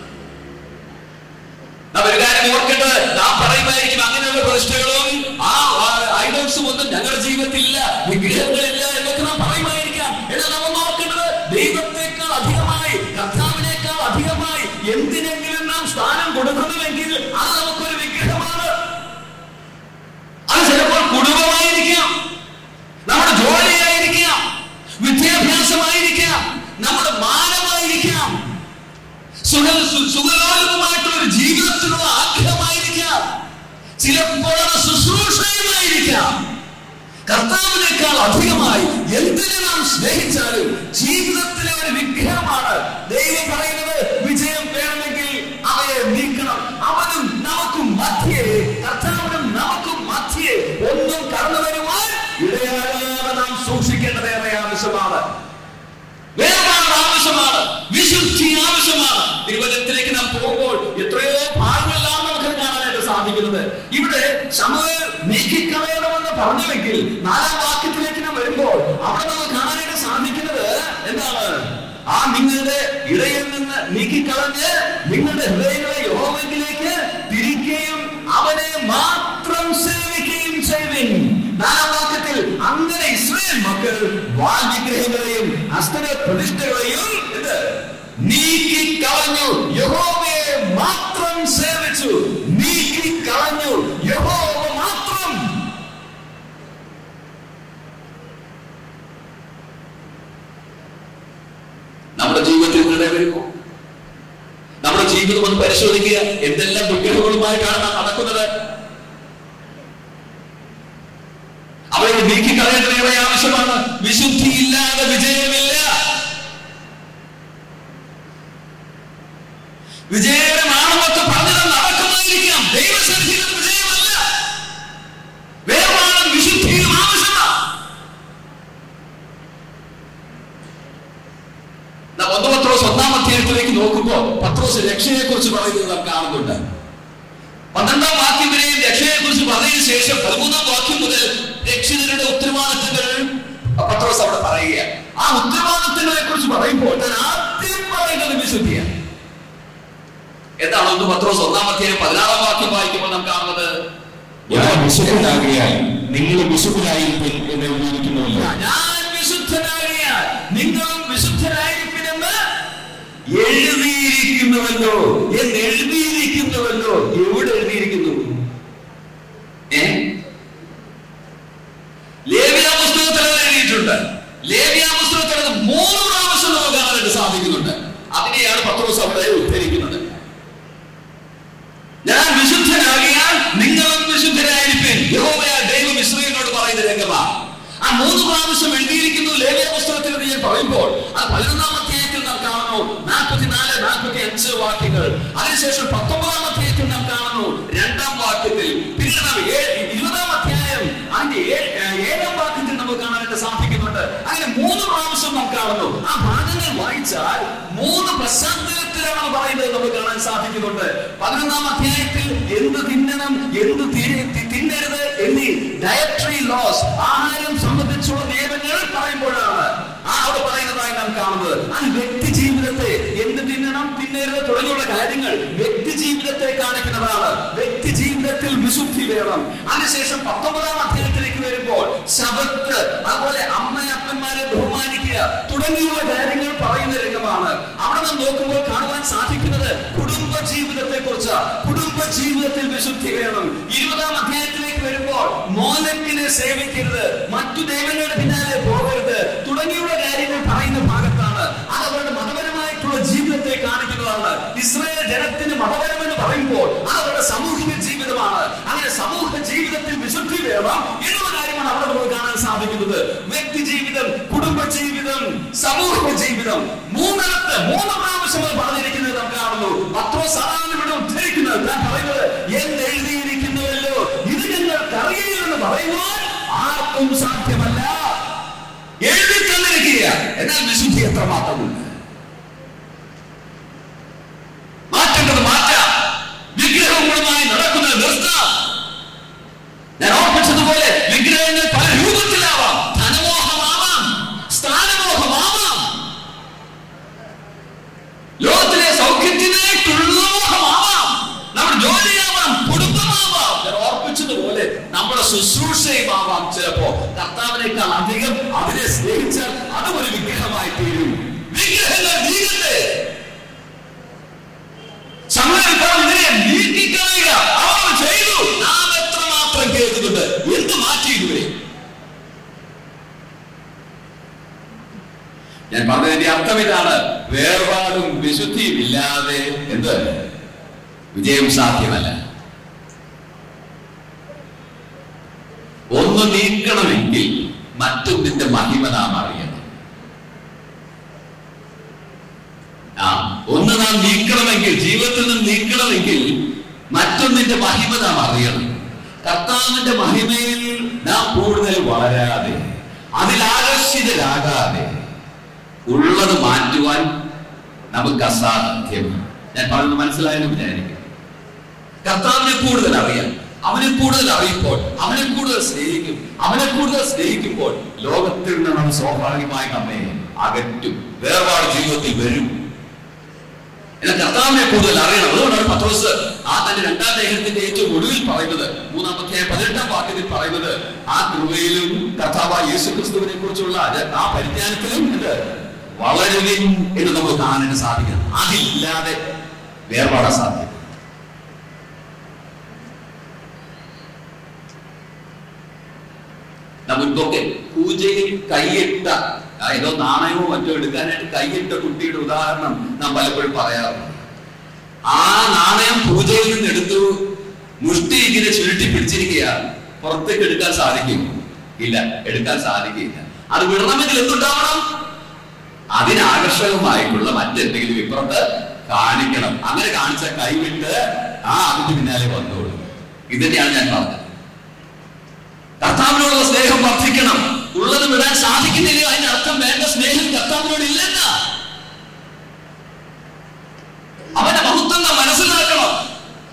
നാം ഒരു കാര്യം ഓർക്കേണ്ടത് നാം പറയുമായിരിക്കും അങ്ങനെയുള്ള പ്രതിഷ്ഠകളും ആ ഐഡോൾസും ഒന്നും ഞങ്ങളുടെ ജീവിതത്തിൽ ഇല്ല വിഗ്രഹങ്ങളില്ല എന്നൊക്കെ നാം പറയുമായിരിക്കാം എന്നാൽ നാം ഒന്ന് ഓർക്കേണ്ടത് ദൈവത്തെക്കാൾ അധികമായി കർത്താവിനേക്കാൾ അധികമായി എന്തിനെങ്കിലും നാം സ്ഥാനം കൊടുക്കുന്നുവെങ്കിൽ അത് നമുക്കൊരു വിഗ്രഹമാണ് അത് ചിലപ്പോൾ കുടുംബമായിരിക്കാം നമ്മുടെ ജോലിയായിരിക്കാം വിദ്യാഭ്യാസമായിരിക്കാം നമ്മുടെ മാനമായിരിക്കാം സുഖ സു- സുഖലോലുപമായിട്ടുള്ള ഒരു ജീവിതത്തിനുള്ള ആഗ്രഹമായിരിക്കാം ചിലപ്പോൾ അത് ശുശ്രൂഷയുമായിരിക്കാം കർത്താവിനേക്കാൾ അധികമായി എന്തിനെ നാം സ്നേഹിച്ചാലും ജീവിതത്തിലെ ഒരു വിഗ്രഹമാണ് ദൈവം പറയുന്നത് വിജയം വേണമെങ്കിൽ അവയെ നീക്കണം അവനും നമുക്കും മധ്യേ കർത്താവിനും നമുക്കും മധ്യേ ഒന്നും കടന്നു വരുവാൻ ഇടയാകാതെ നാം സൂക്ഷിക്കേണ്ടതേറെ ആവശ്യമാണ് വേർപാട് ആവശ്യമാണ് വിശുദ്ധി ആവശ്യമാണ് തിരുവനന്തപുരത്തിലേക്ക് നാം പോകുമ്പോൾ എത്രയോ ഭാഗങ്ങളിലാണ് നമുക്ക് കാണാനായിട്ട് സാധിക്കുന്നത് ഇവിടെ സമൂഹ നീക്കിക്കളയണമെന്ന് പറഞ്ഞുവെങ്കിൽ നാലാം വാക്യത്തിലേക്ക് നാം വരുമ്പോൾ അവിടെ നമുക്ക് കാണാനായിട്ട് സാധിക്കുന്നത് എന്താണ് ആ നിങ്ങളുടെ ഇടയിൽ നിന്ന് നീക്കിക്കളഞ്ഞ് നിങ്ങളുടെ ഹൃദയങ്ങളെ യോഹമെങ്കിലേക്ക് തിരിക്കുകയും അവനെ മാത്രം സേവിക്കുകയും ചെയ്വിൻ നാലാം വാക്യത്തിൽ അങ്ങനെ ഇസ്രായേൽ മക്കൾ വാൽവിഗ്രഹങ്ങളെയും അസ്തര പ്രതിഷ്ഠകളെയും ഇത് നീക്കിക്കളഞ്ഞു യഹോവയെ മാത്രം സേവിച്ചു നീക്കിക്കളഞ്ഞു യഹോവ മാത്രം നമ്മുടെ ജീവിതത്തിൽ ഇവിടെ വരുമോ നമ്മുടെ ജീവിതം ഒന്ന് പരിശോധിക്കുക എന്തെല്ലാം വിഗ്രഹങ്ങളുമായിട്ടാണ് നാം നടക്കുന്നത് അവരെ നീക്കിക്കളയേണ്ടത് ഏറെ ആവശ്യമാണ് വിശുദ്ധിയില്ലാതെ വിജയമില്ല വിജയമാണെന്നൊക്കെ പറഞ്ഞത് നടക്കുമായിരിക്കാം ദൈവസന്നിധിയിൽ അത് വിജയമല്ല വേർപാടും വിശുദ്ധിയും ആവശ്യമാണ് നാം ഒന്ന് പത്രോസ് ഒന്നാം അധ്യായത്തിലേക്ക് നോക്കുമ്പോൾ പത്രോസ് രക്ഷയെ കുറിച്ച് പറയുന്നത് നാം കാണുന്നുണ്ട് പന്ത്രണ്ടാം വാക്യം വരെയും രക്ഷയെ കുറിച്ച് പറഞ്ഞതിന് ശേഷം പതിമൂന്നാം വാക്യം മുതൽ രക്ഷിതരുടെ ഉത്തരവാദിത്തങ്ങൾ പത്രോസ് അവിടെ പറയുകയാണ് ആ ഉത്തരവാദിത്തങ്ങളെ കുറിച്ച് പറയുമ്പോൾ ഞാൻ ആദ്യം പറയുന്നത് വിശുദ്ധിയാണ് എന്താണ് ഒന്ന് പത്രോസ് ഒന്നാമത്തെ പതിനാറാം വാക്യം വായിക്കുമ്പോൾ നാം കാണുന്നത് ഞാൻ വിശുദ്ധനാകിയാൽ നിങ്ങൾ വിശുദ്ധനായിരിക്കും എന്ന് എഴുതിയിരിക്കുന്നുവല്ലോ ഞാൻ വിശുദ്ധനാകിയാൽ നിങ്ങളും വിശുദ്ധരായിരിക്കുമെന്ന് എഴുതിയിരിക്കുന്നുവല്ലോ എന്ന് എഴുതിയിരിക്കുന്നുവല്ലോ എവിടെ എഴുതിയിരിക്കുന്നു ഏ ലേവ്യ പുസ്തകത്തിൽ അത് എഴുതിയിട്ടുണ്ട് ലേവ്യ പുസ്തകത്തിൽ അത് മൂന്ന് പ്രാവശ്യം നമുക്ക് കാണാനായിട്ട് സാധിക്കുന്നുണ്ട് അതിനെയാണ് പത്രോസ് അവിടെ ഉദ്ധരിക്കുന്നത് ഞാൻ വിശുദ്ധനാകിയാൽ നിങ്ങളും വിശുദ്ധരായിരിക്കും യഹോവയ ദൈവം ഇസ്രയേലിനോട് പറയുന്ന രംഗമാ ആ മൂന്ന് പ്രാവശ്യം എഴുതിയിരിക്കുന്നു ലേഖ്യ പുസ്തകത്തിൽ എന്ന് ഞാൻ പറയുമ്പോൾ ആ പതിനൊന്നാം അധ്യായത്തിൽ നാം കാണുന്നു നാൽപ്പത്തിനാല് നാൽപ്പത്തി അഞ്ച് വാക്യങ്ങൾ അതിനുശേഷം പത്തൊമ്പതാം അധ്യായത്തിൽ നാം കാണുന്നു രണ്ടാം വാക്യത്തിൽ പിന്നെ നാം ഏ- ഇരുപതാം അധ്യായം അതിന്റെ ഏ- ഏ- ഏഴാം വാക്യത്തിൽ നമുക്ക് കാണാനായിട്ട് സാധിക്കുന്നുണ്ട് അങ്ങനെ മൂന്ന് പ്രാവശ്യം നാം കാണുന്നു ആ ഭാഗങ്ങൾ വായിച്ചാൽ മൂന്ന് പശ്ചാത്തലത്തിലാണ് പറയുന്നത് നമുക്ക് കാണാൻ സാധിക്കുന്നുണ്ട് പതിനൊന്നാം അധ്യായത്തിൽ എന്ത് തിന്നണം എന്ത് തി- തി- തിന്നരുത് എന്നീ ഡയറ്ററി ലോസ് ആഹാരം സംബന്ധിച്ചുള്ള നിയമങ്ങൾ പറയുമ്പോഴാണ് ആ അവിടെ പറയുന്നതായി നാം കാണുന്നത് അത് വ്യക്തി ജീവിതത്തെ എന്ത് തിന്നണം തിന്നരുത് തുടങ്ങിയുള്ള കാര്യങ്ങൾ വ്യക്തി ജീവിതത്തെ കാണിക്കുന്നതാണ് വ്യക്തി ജീവിതത്തിൽ വിശുദ്ധി വേണം അതിനുശേഷം പത്തൊമ്പതാം അധ്യായത്തിലേക്ക് വരുമ്പോൾ ശബത്ത് അതുപോലെ അമ്മയപ്പന്മാരെ ബഹുമാനിക്കുക തുടങ്ങിയുള്ള കാര്യങ്ങൾ പറയുന്ന രംഗമാണ് അവിടെ നാം നോക്കുമ്പോൾ കാണുവാൻ സാധിക്കുന്നത് കുടുംബ ജീവിതത്തെ കുറിച്ച് കുടുംബ ജീവിതത്തിൽ വിശുദ്ധി വേണം ഇരുപതാം അധ്യായത്തിലേക്ക് വരുമ്പോൾ മോലക്കിനെ സേവിക്കരുത് മറ്റു ദൈവങ്ങളുടെ പിന്നാലെ പോകരുത് തുടങ്ങിയുള്ള കാര്യങ്ങൾ പറയുന്ന ഭാഗത്താണ് അത് അവരുടെ മതപരമായിട്ടുള്ള ജീവിതത്തെ കാണിക്കുന്നതാണ് ഇസ്രായേൽ ജനത്തിന് മതപരമെന്ന് പറയുമ്പോൾ അത് അവരുടെ സാമൂഹിക ജീവിതമാണ് അങ്ങനെ സമൂഹ ജീവിതത്തിൽ വിശുദ്ധി വേണം എന്നുള്ള കാര്യമാണ് അവിടെ നമുക്ക് കാണാൻ സാധിക്കുന്നത് വ്യക്തി ജീവിതം കുടുംബ ജീവിതം സമൂഹ ജീവിതം മൂന്നിടത്ത് മൂന്ന് പ്രാവശ്യം അത് പറഞ്ഞിരിക്കുന്നത് നാം കാണുന്നു പത്രോ സാധാരണ ഇവിടെ ഉദ്ധരിക്കുന്നത് ഞാൻ പറയുന്നത് എന്ന് എഴുതിയിരിക്കുന്നുവല്ലോ ഇത് ഞങ്ങൾക്ക് അറിയില്ലെന്ന് പറയുവാൻ ആർക്കും സാധ്യമല്ല എഴുതി തന്നിരിക്കുക എന്നാൽ വിശുദ്ധി എത്രമാത്രമുണ്ട് മാറ്റേണ്ടത് മാറ്റാം വിഗ്രഹങ്ങളുമായി നടക്കുന്നത് നിർത്താം ഞാൻ ഓർപ്പിച്ചതുപോലെ വിഗ്രഹങ്ങൾ പല രൂപത്തിലാവാം ധനമോഹമാവാം സ്ഥാനമോഹമാവാം ലോകത്തിലെ സൗഖ്യത്തിനായിട്ടുള്ള മോഹമാവാം നമ്മുടെ ജോലിയാവാം കുടുംബമാവാം ഞാൻ ഓർപ്പിച്ചതുപോലെ നമ്മുടെ ശുശ്രൂഷയുമാവാം ചിലപ്പോ കർത്താവിനേക്കാൾ അധികം അതിനെ സ്നേഹിച്ചാൽ അതും ഒരു വിഗ്രഹമായി തീരും വിഗ്രഹങ്ങൾ നീങ്ങട്ടെ സമയം ഇപ്പോൾ ഇതിനെ നീക്കിക്കളയുക അവർ ചെയ്തു നാം എത്രമാത്രം കേൾക്കുന്നുണ്ട് എന്ത് മാറ്റി ഇതുവരെ ഞാൻ പറഞ്ഞതിന്റെ അർത്ഥം ഇതാണ് വേർപാടും വിശുദ്ധിയും ഇല്ലാതെ എന്ത് വിജയം സാധ്യമല്ല ഒന്ന് നീക്കണമെങ്കിൽ മറ്റൊന്നിന്റെ മഹിമ നാം അറിയണം ആ ഒന്ന് നാം നീക്കണമെങ്കിൽ ജീവിതത്തിൽ നിന്ന് നീക്കണമെങ്കിൽ മറ്റൊന്നിന്റെ മഹിമ നാം അറിയണം കർത്താവിന്റെ മഹിമയിൽ നാം കൂടുതൽ വളരാതെ അതിൽ ആകർഷിതരാകാതെ ഉള്ളത് മാറ്റുവാൻ നമുക്ക് അസാധ്യമാണ് ഞാൻ പറയുന്നത് മനസ്സിലായെന്ന് വിചാരിക്കും കർത്താവിനെ കൂടുതൽ അറിയാം അവനെ കൂടുതൽ അറിയുമ്പോൾ അവനെ കൂടുതൽ സ്നേഹിക്കും അവനെ കൂടുതൽ സ്നേഹിക്കുമ്പോൾ ലോകത്തിൽ നിന്ന് നാം സ്വാഭാവികമായി നമ്മെ അകറ്റും വേർപാട് ജീവിതത്തിൽ വരും എന്നാൽ കർത്താവിനെ കൂടുതൽ അറിയണം അതുകൊണ്ടാണ് പത്രോസ് ആ തന്റെ രണ്ടാം ലേഖനത്തിന്റെ ഏറ്റവും ഒടുവിൽ പറയുന്നത് മൂന്നാമത്തെ പതിനെട്ടാം വാക്യത്തിൽ പറയുന്നത് ആ കൃപയിലും കർത്താവായ യേശു ക്രിസ്തുവിനെ കുറിച്ചുള്ള അത് ആ പരിജ്ഞാനത്തിലും ഇത് വളരുവിൻ എന്ന് നമുക്ക് കാണാൻ സാധിക്കണം അതില്ലാതെ വേർപാടാൻ സാധ്യത നമുക്കൊക്കെ പൂജയിൽ കൈയിട്ട ആ, ഏതോ നാണയമോ മറ്റോ എടുക്കാനായിട്ട് കൈയിട്ട കുട്ടിയുടെ ഉദാഹരണം നാം പലപ്പോഴും പറയാറുണ്ട് ആ നാണയം പൂജയിൽ നിന്ന് എടുത്തു മുഷ്ടി ഇങ്ങനെ ചുരുട്ടി പിടിച്ചിരിക്കുക പുറത്തേക്ക് എടുക്കാൻ സാധിക്കും ഇല്ല എടുക്കാൻ സാധിക്കില്ല അത് വിടണമെങ്കിൽ എന്തുണ്ടാവണം അതിനാകർഷകമായിട്ടുള്ള മറ്റെന്തെങ്കിലും ഇപ്പുറത്ത് കാണിക്കണം അങ്ങനെ കാണിച്ച കൈവിട്ട് ആ അതിന്റെ പിന്നാലെ വന്നോളൂ ഇത് തന്നെയാണ് ഞാൻ പറഞ്ഞത് കർത്താവിനോടുള്ള സ്നേഹം വർദ്ധിക്കണം ഉള്ളത് വിടാൻ സാധിക്കുന്നില്ല അതിന്റെ അർത്ഥം വേണ്ട സ്നേഹം കർത്താവിനോട് ഇല്ലെന്ന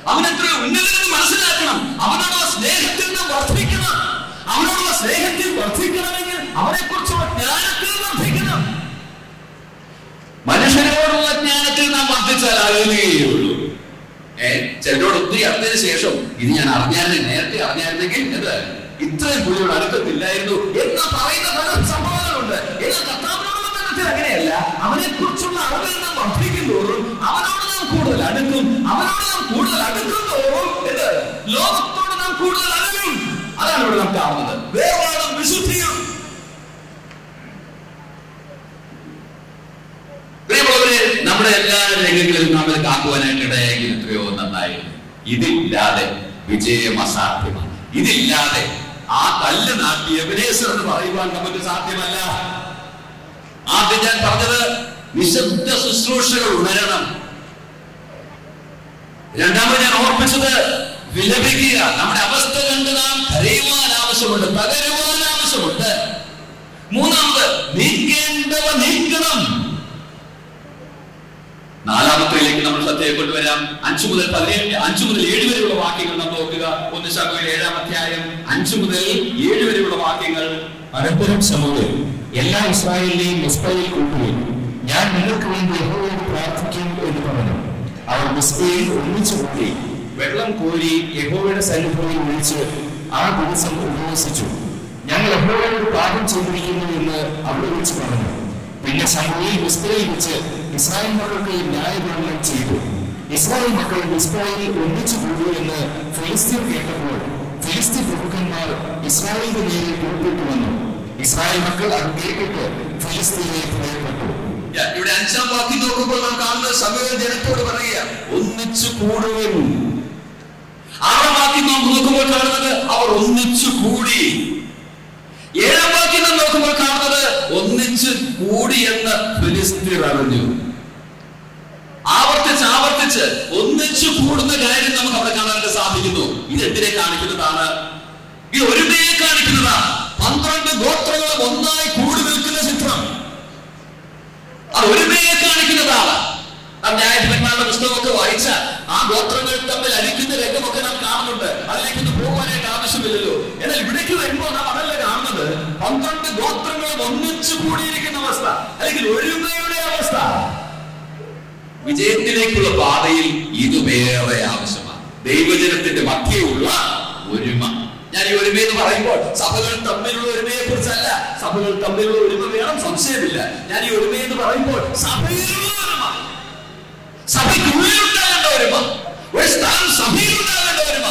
അവൻ എത്ര ഉന്നതനെന്ന് മനസ്സിലാക്കണം അവനോടുള്ള സ്നേഹത്തിൽ നാം വർദ്ധിക്കണം അവനോടുള്ള സ്നേഹത്തിൽ വർദ്ധിക്കണമെങ്കിൽ അവനെ കുറിച്ചുള്ള ജ്ഞാനത്തിൽ വർദ്ധിക്കണം മനുഷ്യരോടുള്ള ജ്ഞാനത്തിൽ നാം വർദ്ധിച്ചാൽ അറിയുകയുള്ളൂ ഏ ചിലരോട് ഒത്തിരി അറിഞ്ഞതിന് ശേഷം ഇത് ഞാൻ അറിഞ്ഞായിരുന്നു നേരത്തെ അറിഞ്ഞായിരുന്നെങ്കിൽ എന്ത് ഇത്രയും പുള്ളിയോട് അടുക്കത്തില്ലായിരുന്നു എന്ന് പറയുന്ന പല സംഭവങ്ങളുണ്ട് എന്നാൽ കർത്താവിനോടുള്ള ബന്ധത്തിൽ അങ്ങനെയല്ല അവനെ കുറിച്ചുള്ള അറിവിൽ നാം വർദ്ധിക്കുന്തോറും അവനോട് നാം കൂടുതൽ അടുക്കും അവനോട് നാം കൂടുതൽ അടുക്കുന്തോറും എന്ത് ലോകത്തോട് നാം കൂടുതൽ അറിയും അതാണ് ഇവിടെ നാം കാണുന്നത് വേർപാടും വിശുദ്ധിയും പ്രിയമുള്ളവരെ നമ്മുടെ എല്ലാ രംഗങ്ങളിലും നാം ഇത് കാക്കുവാനായിട്ട് ഇടയായെങ്കിൽ എത്രയോ നന്നായിരുന്നു ഇതില്ലാതെ വിജയം അസാധ്യമാണ് ഇതില്ലാതെ ആ കല്ല് നാട്ടി എവനേശ്വർ എന്ന് പറയുവാൻ നമുക്ക് സാധ്യമല്ല ആദ്യം ഞാൻ പറഞ്ഞത് നിശബ്ദ ശുശ്രൂഷകൾ ഉണരണം രണ്ടാമത് ഞാൻ ഓർപ്പിച്ചത് വിലപിക്കുക നമ്മുടെ അവസ്ഥ കണ്ട് നാം കരയുവാൻ ആവശ്യമുണ്ട് തകരുവാൻ ആവശ്യമുണ്ട് മൂന്നാമത് നീക്കേണ്ടവ നീക്കണം നാലാമത്തേലേക്ക് നമ്മൾ ശ്രദ്ധയെ കൊണ്ടുവരാം അഞ്ചു മുതൽ പതിനേഴ് അഞ്ചു മുതൽ ഏഴ് വരെയുള്ള വാക്യങ്ങൾ നാം നോക്കുക ഒന്ന് ശകുവിൽ ഏഴാം അധ്യായം അഞ്ചു മുതൽ ഏഴ് വരെയുള്ള വാക്യങ്ങൾ അനന്തരം സമൂഹം എല്ലാ ഇസ്രായേലിനെയും മിസ്ബയിൽ കൂട്ടുകയും ഞാൻ നിങ്ങൾക്ക് വേണ്ടി യഹോവയോട് പ്രാർത്ഥിക്കും എന്ന് പറഞ്ഞു അവർ മിസ്ബയിൽ ഒന്നിച്ചു കൂടി വെള്ളം കോരി യഹോവയുടെ സന്നിധിയിൽ വിളിച്ച് ആ ദിവസം ഉപവസിച്ചു ഞങ്ങൾ യഹോവയോട് പാപം ചെയ്തിരിക്കുന്നു എന്ന് അവിടെ വിളിച്ച് പറഞ്ഞു പിന്നെ സമൂഹയിൽ മിസ്ബയിൽ വെച്ച് ഇസ്രായേൽ മക്കൾക്ക് ന്യായപാലനം ചെയ്തു ഇസ്രായേൽ മക്കൾ മിസ്ബയിൽ ഒന്നിച്ചു കൂടൂ എന്ന് ഫിലിസ്തീൻ കേട്ടപ്പോൾ ഫിലിസ്തീൻ പ്രഭുക്കന്മാർ ഇസ്രായേലിന്റെ നേരെ പുറപ്പെട്ടു വന്നു ഇസ്രായേൽ മക്കൾ അത് കേട്ടിട്ട് ഫിലിസ്തീനെ ഭയപ്പെട്ടു ഞാൻ ഇവിടെ അഞ്ചാം വാക്യം നോക്കുമ്പോൾ നാം കാണുന്നത് സമയം ജനത്തോട് പറയുക ഒന്നിച്ചു കൂടുവൻ ആറാം വാക്യം നാം നോക്കുമ്പോൾ കാണുന്നത് അവർ ഒന്നിച്ചു കൂടി ഏഴാം വാക്യം നാം നോക്കുമ്പോൾ കാണുന്നത് ഒന്നിച്ചു കൂടി എന്ന് ഫിലിസ്തീർ അറിഞ്ഞു ആവർത്തിച്ച് ആവർത്തിച്ച് ഒന്നിച്ചു കൂടുന്ന കാര്യം നമുക്ക് അവിടെ കാണാനായിട്ട് സാധിക്കുന്നു ഇത് എന്തിനെ കാണിക്കുന്നതാണ് ഇത് ഒരുമയെ കാണിക്കുന്നതാണ് പന്ത്രണ്ട് ഗോത്രങ്ങളും ഒന്നായി കൂടി നിൽക്കുന്ന ചിത്രം അത് ഒരുമയെ കാണിക്കുന്നതാണ് നാം ന്യായാധിപന്മാരുടെ പുസ്തകമൊക്കെ വായിച്ച ആ ഗോത്രങ്ങൾ തമ്മിൽ അലിക്കുന്ന രംഗമൊക്കെ നാം കാണുന്നുണ്ട് അതിലേക്കൊന്നും പോകാനായിട്ട് ആവശ്യമില്ലല്ലോ എന്നാൽ ഇവിടേക്ക് വരുമ്പോൾ നാം അതല്ല കാണുന്നത് പന്ത്രണ്ട് ഗോത്രങ്ങളും ഒന്നിച്ചു കൂടിയിരിക്കുന്ന അവസ്ഥ അല്ലെങ്കിൽ ഒരുമയുടെ അവസ്ഥ വിജയത്തിലേക്കുള്ള പാതയിൽ ഇതുവേറെ ആവശ്യമാണ് ദൈവജനത്തിന്റെ മധ്യയുള്ള ഒരുമ ഞാൻ ഈ ഒരുമ എന്ന് പറയുമ്പോൾ സഭകൾ തമ്മിലുള്ള ഒരുമയെ കുറിച്ചല്ല സഭകൾ തമ്മിലുള്ള ഒരുമ വേണം സംശയമില്ല ഞാൻ ഈ ഒരുമ എന്ന് പറയുമ്പോൾ സഭയിലുള്ള ഒരുമ സഭയ്ക്കുള്ളിലുണ്ടാകേണ്ട ഒരുമ ഒരു സ്ഥലം സഭയിലുണ്ടാകേണ്ട ഒരുമ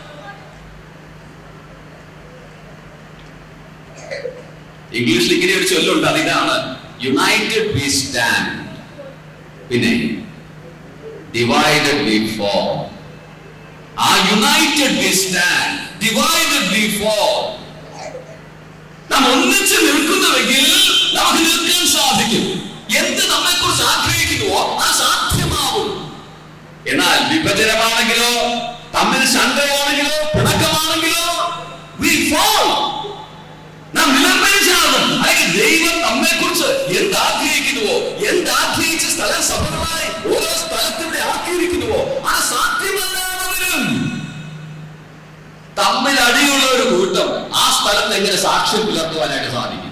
ഇംഗ്ലീഷിൽ ഇങ്ങനെ ഒരു ചൊല്ലുണ്ട് അതിതാണ് യുണൈറ്റഡ് വി സ്റ്റാൻഡ് പിന്നെ ഡിവൈഡഡ് വി ഫോൾ ആ united we stand divided we fall നാം ഒന്നിച്ച് നിൽക്കുന്നുവെങ്കിൽ നമുക്ക് നിൽക്കാൻ സാധിക്കും എന്ത് നമ്മെ കുറിച്ച് ആഗ്രഹിക്കുന്നുവോ അത് സാധ്യമാവും എന്നാൽ വിഭജനമാണെങ്കിലോ തമ്മിൽ ശണ്ടയാണെങ്കിലോ പിണക്കമാണെങ്കിലോ വി ഫോൾ നാം വിളംബരിച്ചാകും അല്ലെങ്കിൽ ദൈവം നമ്മെ കുറിച്ച് എന്ത് ആഗ്രഹിക്കുന്നുവോ എന്ത് ആഗ്രഹിച്ച് സ്ഥലം സഫലമായി ഓരോ സ്ഥലത്തിവിടെ ആക്കിയിരിക്കുന്നുവോ ആ സാധ്യമല്ലാതെ വരും തമ്മിൽ അടിയുള്ള ഒരു കൂട്ടം ആ സ്ഥലത്ത് എങ്ങനെ സാക്ഷ്യം പുലർത്തുവാനായിട്ട് സാധിക്കും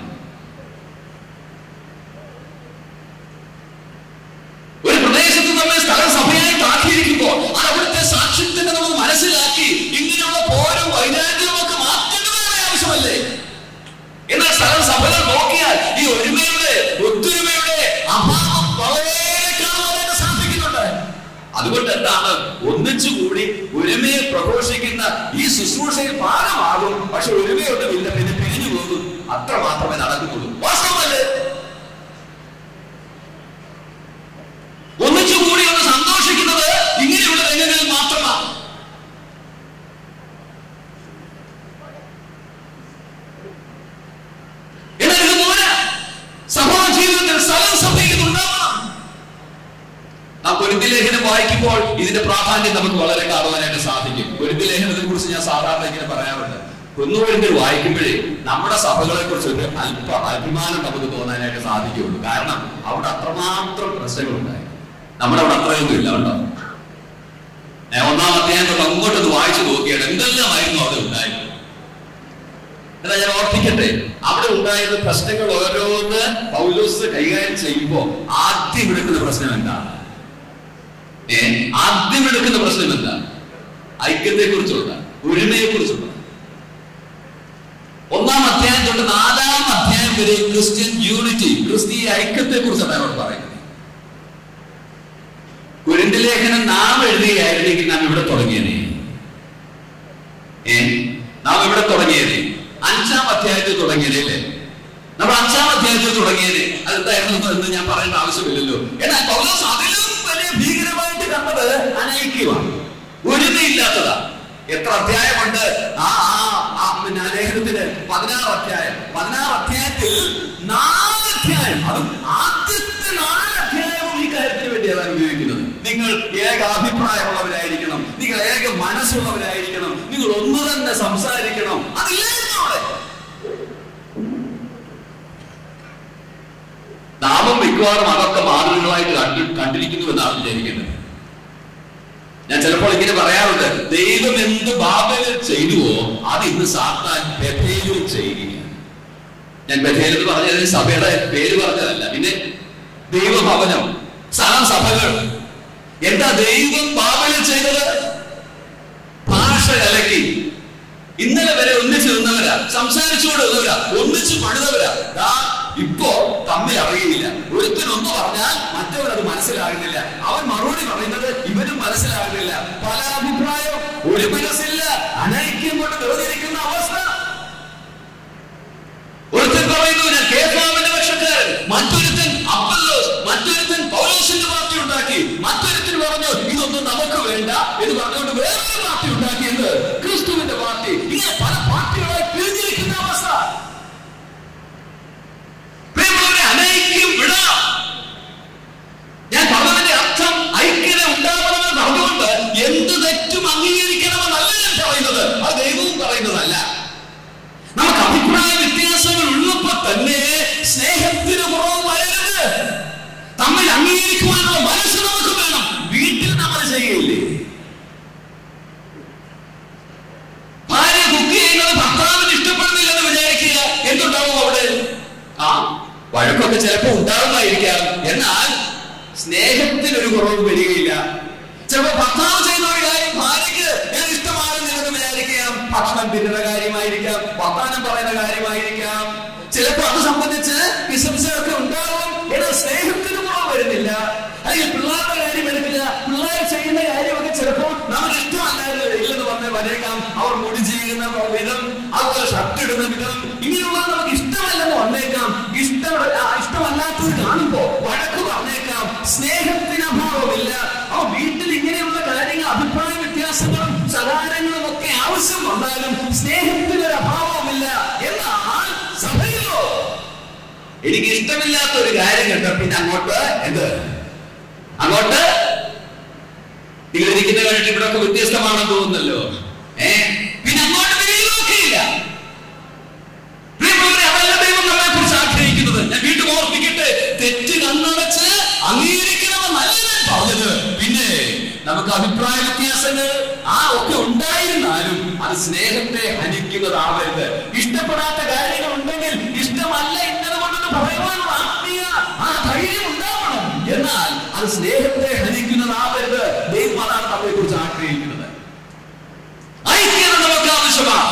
ഒരു പ്രദേശത്ത് നമ്മൾ സ്ഥലം സഭയായിട്ട് ആക്കിയിരിക്കുമ്പോൾ അത് അവിടുത്തെ സാക്ഷ്യത്തിന്റെ നമ്മൾ മനസ്സിലാക്കി ഇങ്ങനെയുള്ള പോരും വൈരാഗ്യവും ഒക്കെ മാറ്റേണ്ടതായ ആവശ്യമല്ലേ എന്നാൽ സ്ഥലം സഭകൾ നോക്കിയാൽ ഈ ഒരുമയുടെ ഒത്തൊരുമയുടെ അഭാവം വളരെ കാണുവാനായിട്ട് സാധിക്കുന്നുണ്ട് അതുകൊണ്ട് എന്താണ് ഒന്നിച്ചുകൂടി ഒരുമയെ പ്രഘോഷിക്കുന്ന ഈ ശുശ്രൂഷയിൽ ഭാഗമാകും പക്ഷെ ഒരുമയൊന്നുമില്ല പിന്നെ പിരിഞ്ഞു പോകും അത്ര മാത്രമേ നടക്കുന്നുള്ളൂ വാസ്തവമല്ലേ ഒന്നിച്ചുകൂടി ഒന്ന് സന്തോഷിക്കുന്നത് ഇങ്ങനെയുള്ള രംഗങ്ങളിൽ മാത്രമാണ് എന്നാൽ ഇത് പോരാ സഭാ ജീവിതത്തിൽ സ്ഥലം സഭയിൽ ഉണ്ടാവണം നാം പൊരുത്തി ലേഖനം വായിക്കുമ്പോൾ ഇതിന്റെ പ്രാധാന്യം നമുക്ക് വളരെ കാണുവാനായിട്ട് സാധിക്കും പൊരുത്തി ലേഖനത്തെ കുറിച്ച് ഞാൻ സാധാരണ ഇങ്ങനെ പറയാറുണ്ട് കുന്നുകൊഴുത്തിൽ വായിക്കുമ്പോഴേ നമ്മുടെ സഭകളെ കുറിച്ച് ഒരു അല്പ അഭിമാനം നമുക്ക് തോന്നാനായിട്ട് സാധിക്കുകയുള്ളൂ കാരണം അവിടെ അത്രമാത്രം പ്രശ്നങ്ങളുണ്ടായി നമ്മുടെ അവിടെ അത്രയൊന്നും ഇല്ല കേട്ടോ ഏ, ഒന്നാം അധ്യായം അധ്യായം തൊട്ട് അങ്ങോട്ടൊന്ന് വായിച്ചു നോക്കിയാണ് എന്തെല്ലാമായിരുന്നു അവിടെ ഉണ്ടായത് എന്നാ ഞാൻ ഓർപ്പിക്കട്ടെ അവിടെ ഉണ്ടായിരുന്ന പ്രശ്നങ്ങൾ ഓരോന്ന് പൗലോസ് കൈകാര്യം ചെയ്യുമ്പോ ആദ്യം എടുക്കുന്ന പ്രശ്നം എന്താ ഏ ആദ്യം എടുക്കുന്ന പ്രശ്നം എന്താ ഐക്യത്തെ കുറിച്ചുള്ള ഒരുമയെ കുറിച്ചുള്ള ഒന്നാം അധ്യായം തൊട്ട് നാലാം അധ്യായം വരെ ക്രിസ്ത്യൻ യൂണിറ്റി ക്രിസ്തീയ ഐക്യത്തെ കുറിച്ചാണ് അവിടെ പറയുന്നത് കുരിന്ത ലേഖനം നാം എഴുതുകയായിരുന്നെങ്കിൽ നാം ഇവിടെ തുടങ്ങിയതേ ഏ നാം ഇവിടെ തുടങ്ങിയത് അഞ്ചാം അധ്യായത്തിൽ തുടങ്ങിയത് അല്ലേ നമ്മൾ അഞ്ചാം അധ്യായത്തിൽ തുടങ്ങിയത് അതെന്തായിരുന്നു എന്ന് ഞാൻ പറയേണ്ട ആവശ്യമില്ലല്ലോ എന്നാൽ പൗലോസ് അതിലും വലിയ ഭീകരമായിട്ട് കണ്ടത് അനൈക്യമാണ് ഒരുമയില്ലാത്തതാ എത്ര അധ്യായമുണ്ട് ആ ആ ആ പിന്നെ ആ ലേഖനത്തിന് പതിനാറ് അധ്യായം പതിനാറ് അധ്യായത്തിൽ നാല് അധ്യായം അതും ആദ്യത്തെ നാല് അധ്യായവും ഈ കാര്യത്തിന് വേണ്ടിയാണ് ഉപയോഗിക്കുന്നത് നിങ്ങൾ ഏക അഭിപ്രായമുള്ളവരായിരിക്കണം നിങ്ങൾ ഏക മനസ്സുള്ളവരായിരിക്കണം നിങ്ങൾ ഒന്ന് തന്നെ സംസാരിക്കണം അതില്ലായിരുന്നു അവിടെ നാമം മിക്കവാറും അതൊക്കെ മാതൃകകളായിട്ട് കണ്ടു കണ്ടിരിക്കുന്നു എന്നാണ് വിചാരിക്കുന്നത് ഞാൻ ചിലപ്പോൾ ഇങ്ങനെ പറയാറുണ്ട് ദൈവം എന്ത് ബാബലിൽ ചെയ്തുവോ അത് ഇന്ന് സാത്താൻ ബഥേലിൽ ചെയ്യുകയാണ് ഞാൻ ബഥേൽ എന്ന് പറഞ്ഞത് സഭയുടെ പേര് പറഞ്ഞതല്ല പിന്നെ ദൈവഭവനം സ്ഥലം സഭകൾ എന്താ ദൈവം ബാബലിൽ ചെയ്തത് ഭാഷ കലക്കി ഇന്നലെ വരെ ഒന്നിച്ച് നിന്നവരാ സംസാരിച്ചുകൊണ്ട് നിന്നവരാ ഒന്നിച്ച് പണിതവരാ ദാ ഇപ്പോ തമ്മിൽ അറിയില്ല ഒരുത്തൻ ഒന്ന് പറഞ്ഞാൽ മറ്റവർ അത് മനസ്സിലാകുന്നില്ല അവൻ മറുപടി പറയുന്നത് ഇവനും മനസ്സിലാകുന്നില്ല പല അഭിപ്രായം ഒരു മനസ്സില്ല അനൈക്യം കൊണ്ട് വേർതിരിക്കുന്ന അവസ്ഥ ഒരുത്തൻ പറയുന്നു ഞാൻ കേഫാവിന്റെ പക്ഷക്കാരൻ മറ്റൊരുത്തൻ അപ്പല്ലോസ് മറ്റൊരുത്തൻ പൗലോസിന്റെ പാർട്ടി ഉണ്ടാക്കി മറ്റൊരുത്തൻ പറഞ്ഞു ഇതൊന്നും നമുക്ക് വേണ്ട എന്ന് പറഞ്ഞുകൊണ്ട് വേറൊരു പാർട്ടി ഉണ്ടാക്കിയത് ക്രിസ്തുവിന്റെ പാർട്ടി ഇങ്ങനെ പല പാർട്ടികളായി പിരിഞ്ഞിരിക്കുന്ന അവസ്ഥ പ്രിയമുള്ളവരെ, അനൈക്യം വിടാം ഞാൻ പറഞ്ഞതിന്റെ അർത്ഥം ഐക്യത ഉണ്ടാവണമെന്ന് പറഞ്ഞുകൊണ്ട് എന്ത് തെറ്റും അംഗീകരിക്കണമെന്നല്ല ഞാൻ പറയുന്നത് അത് ദൈവവും പറയുന്നതല്ല നമുക്ക് അഭിപ്രായ വ്യത്യാസങ്ങൾ ഉള്ളപ്പോ തന്നെ സ്നേഹത്തിന് കുറവ് വരരുത് തമ്മിൽ അംഗീകരിക്കുവാനുള്ള മനസ്സ് നമുക്ക് വേണം വീട്ടിൽ നമ്മൾ ചെയ്യില്ലേ ഭാര്യ കുക്ക് ചെയ്യുന്നത് ഭർത്താവിന് ഇഷ്ടപ്പെടുന്നില്ലെന്ന് വിചാരിക്കുക എന്തുണ്ടാവും അവിടെ ആ വഴക്കൊക്കെ ചിലപ്പോ ഉണ്ടാവുമായിരിക്കാം എന്നാൽ സ്നേഹത്തിന് ഒരു കുറവ് വരികയില്ല ചിലപ്പോ ഭർത്താവ് ചെയ്യുന്ന ഒരു കാര്യം ഭാര്യയ്ക്ക് ഞാൻ ഇഷ്ടമാകുന്നില്ലെന്ന് വിചാരിക്കാം ഭക്ഷണം തിന്നുന്ന കാര്യമായിരിക്കാം വർത്താനം പറയുന്ന കാര്യമായിരിക്കാം ചിലപ്പോ അത് സംബന്ധിച്ച് വിശംസയൊക്കെ ഉണ്ടാവും എന്നാൽ സ്നേഹത്തിന് കുറവ് വരുന്നില്ല അല്ലെങ്കിൽ പിള്ളേരുടെ കാര്യം എടുക്കില്ല പിള്ളേർ ചെയ്യുന്ന കാര്യമൊക്കെ ചിലപ്പോൾ നമുക്ക് ഇഷ്ടമല്ലാതെ ഇല്ലെന്ന് പറഞ്ഞ് വരേക്കാം അവർ മുടി ചെയ്യുന്ന വിധം അതുപോലെ ഷർട്ട് ഇടുന്ന വിധം ഇങ്ങനെയുള്ളത് നമുക്ക് ഇഷ്ടമല്ലെന്ന് വന്നേക്കാം ഇഷ്ടം ആ, ഇഷ്ടമല്ലാത്തത് കാണുമ്പോ വഴക്ക് പറഞ്ഞേക്കാം സ്നേഹത്തിന് അഭാവമില്ല ആ വീട്ടിൽ ഇങ്ങനെയുള്ള കാര്യങ്ങൾ അഭിപ്രായ വ്യത്യാസങ്ങളും സഹാരങ്ങളും ഒക്കെ ആവശ്യം വന്നാലും സ്നേഹത്തിന് ഒരു അഭാവമില്ല എന്നാൽ സഭയിലോ എനിക്ക് ഇഷ്ടമില്ലാത്ത ഒരു കാര്യം കണ്ട പിന്നെ അങ്ങോട്ട് എന്ത് അങ്ങോട്ട് നിങ്ങൾ ഇരിക്കുന്ന കണ്ടിട്ട് ഇവിടെ ഒക്കെ വ്യത്യസ്തമാണെന്ന് തോന്നുന്നല്ലോ ഏ പിന്നെ അങ്ങോട്ട് തിരിയുകയില്ല പ്രിയമുള്ളവരെ അതല്ല ദൈവം നമ്മളെ കുറിച്ച് ആഗ്രഹിക്കുന്നത് ഞാൻ വീണ്ടും ഓർപ്പിക്കട്ടെ തെറ്റ് കണ്ണടച്ച് അംഗീകരിക്കണമെന്നല്ല ഞാൻ പറഞ്ഞത് പിന്നെ നമുക്ക് അഭിപ്രായ വ്യത്യാസങ്ങൾ ആ ഒക്കെ ഉണ്ടായിരുന്നാലും അത് സ്നേഹത്തെ ഹനിക്കുന്നതാവരുത് ഇഷ്ടപ്പെടാത്ത കാര്യങ്ങൾ ഉണ്ടെങ്കിൽ ഇഷ്ടമല്ല ഇന്നത് കൊണ്ടെന്ന് പറയുവാനുള്ള ആത്മീയ ആ ധൈര്യം ഉണ്ടാവണം എന്നാൽ അത് സ്നേഹത്തെ ഹനിക്കുന്നതാവരുത് ദൈവം അതാണ് നമ്മളെ കുറിച്ച് ആഗ്രഹിക്കുന്നത് ഐക്യത നമുക്ക് ആവശ്യമാണ്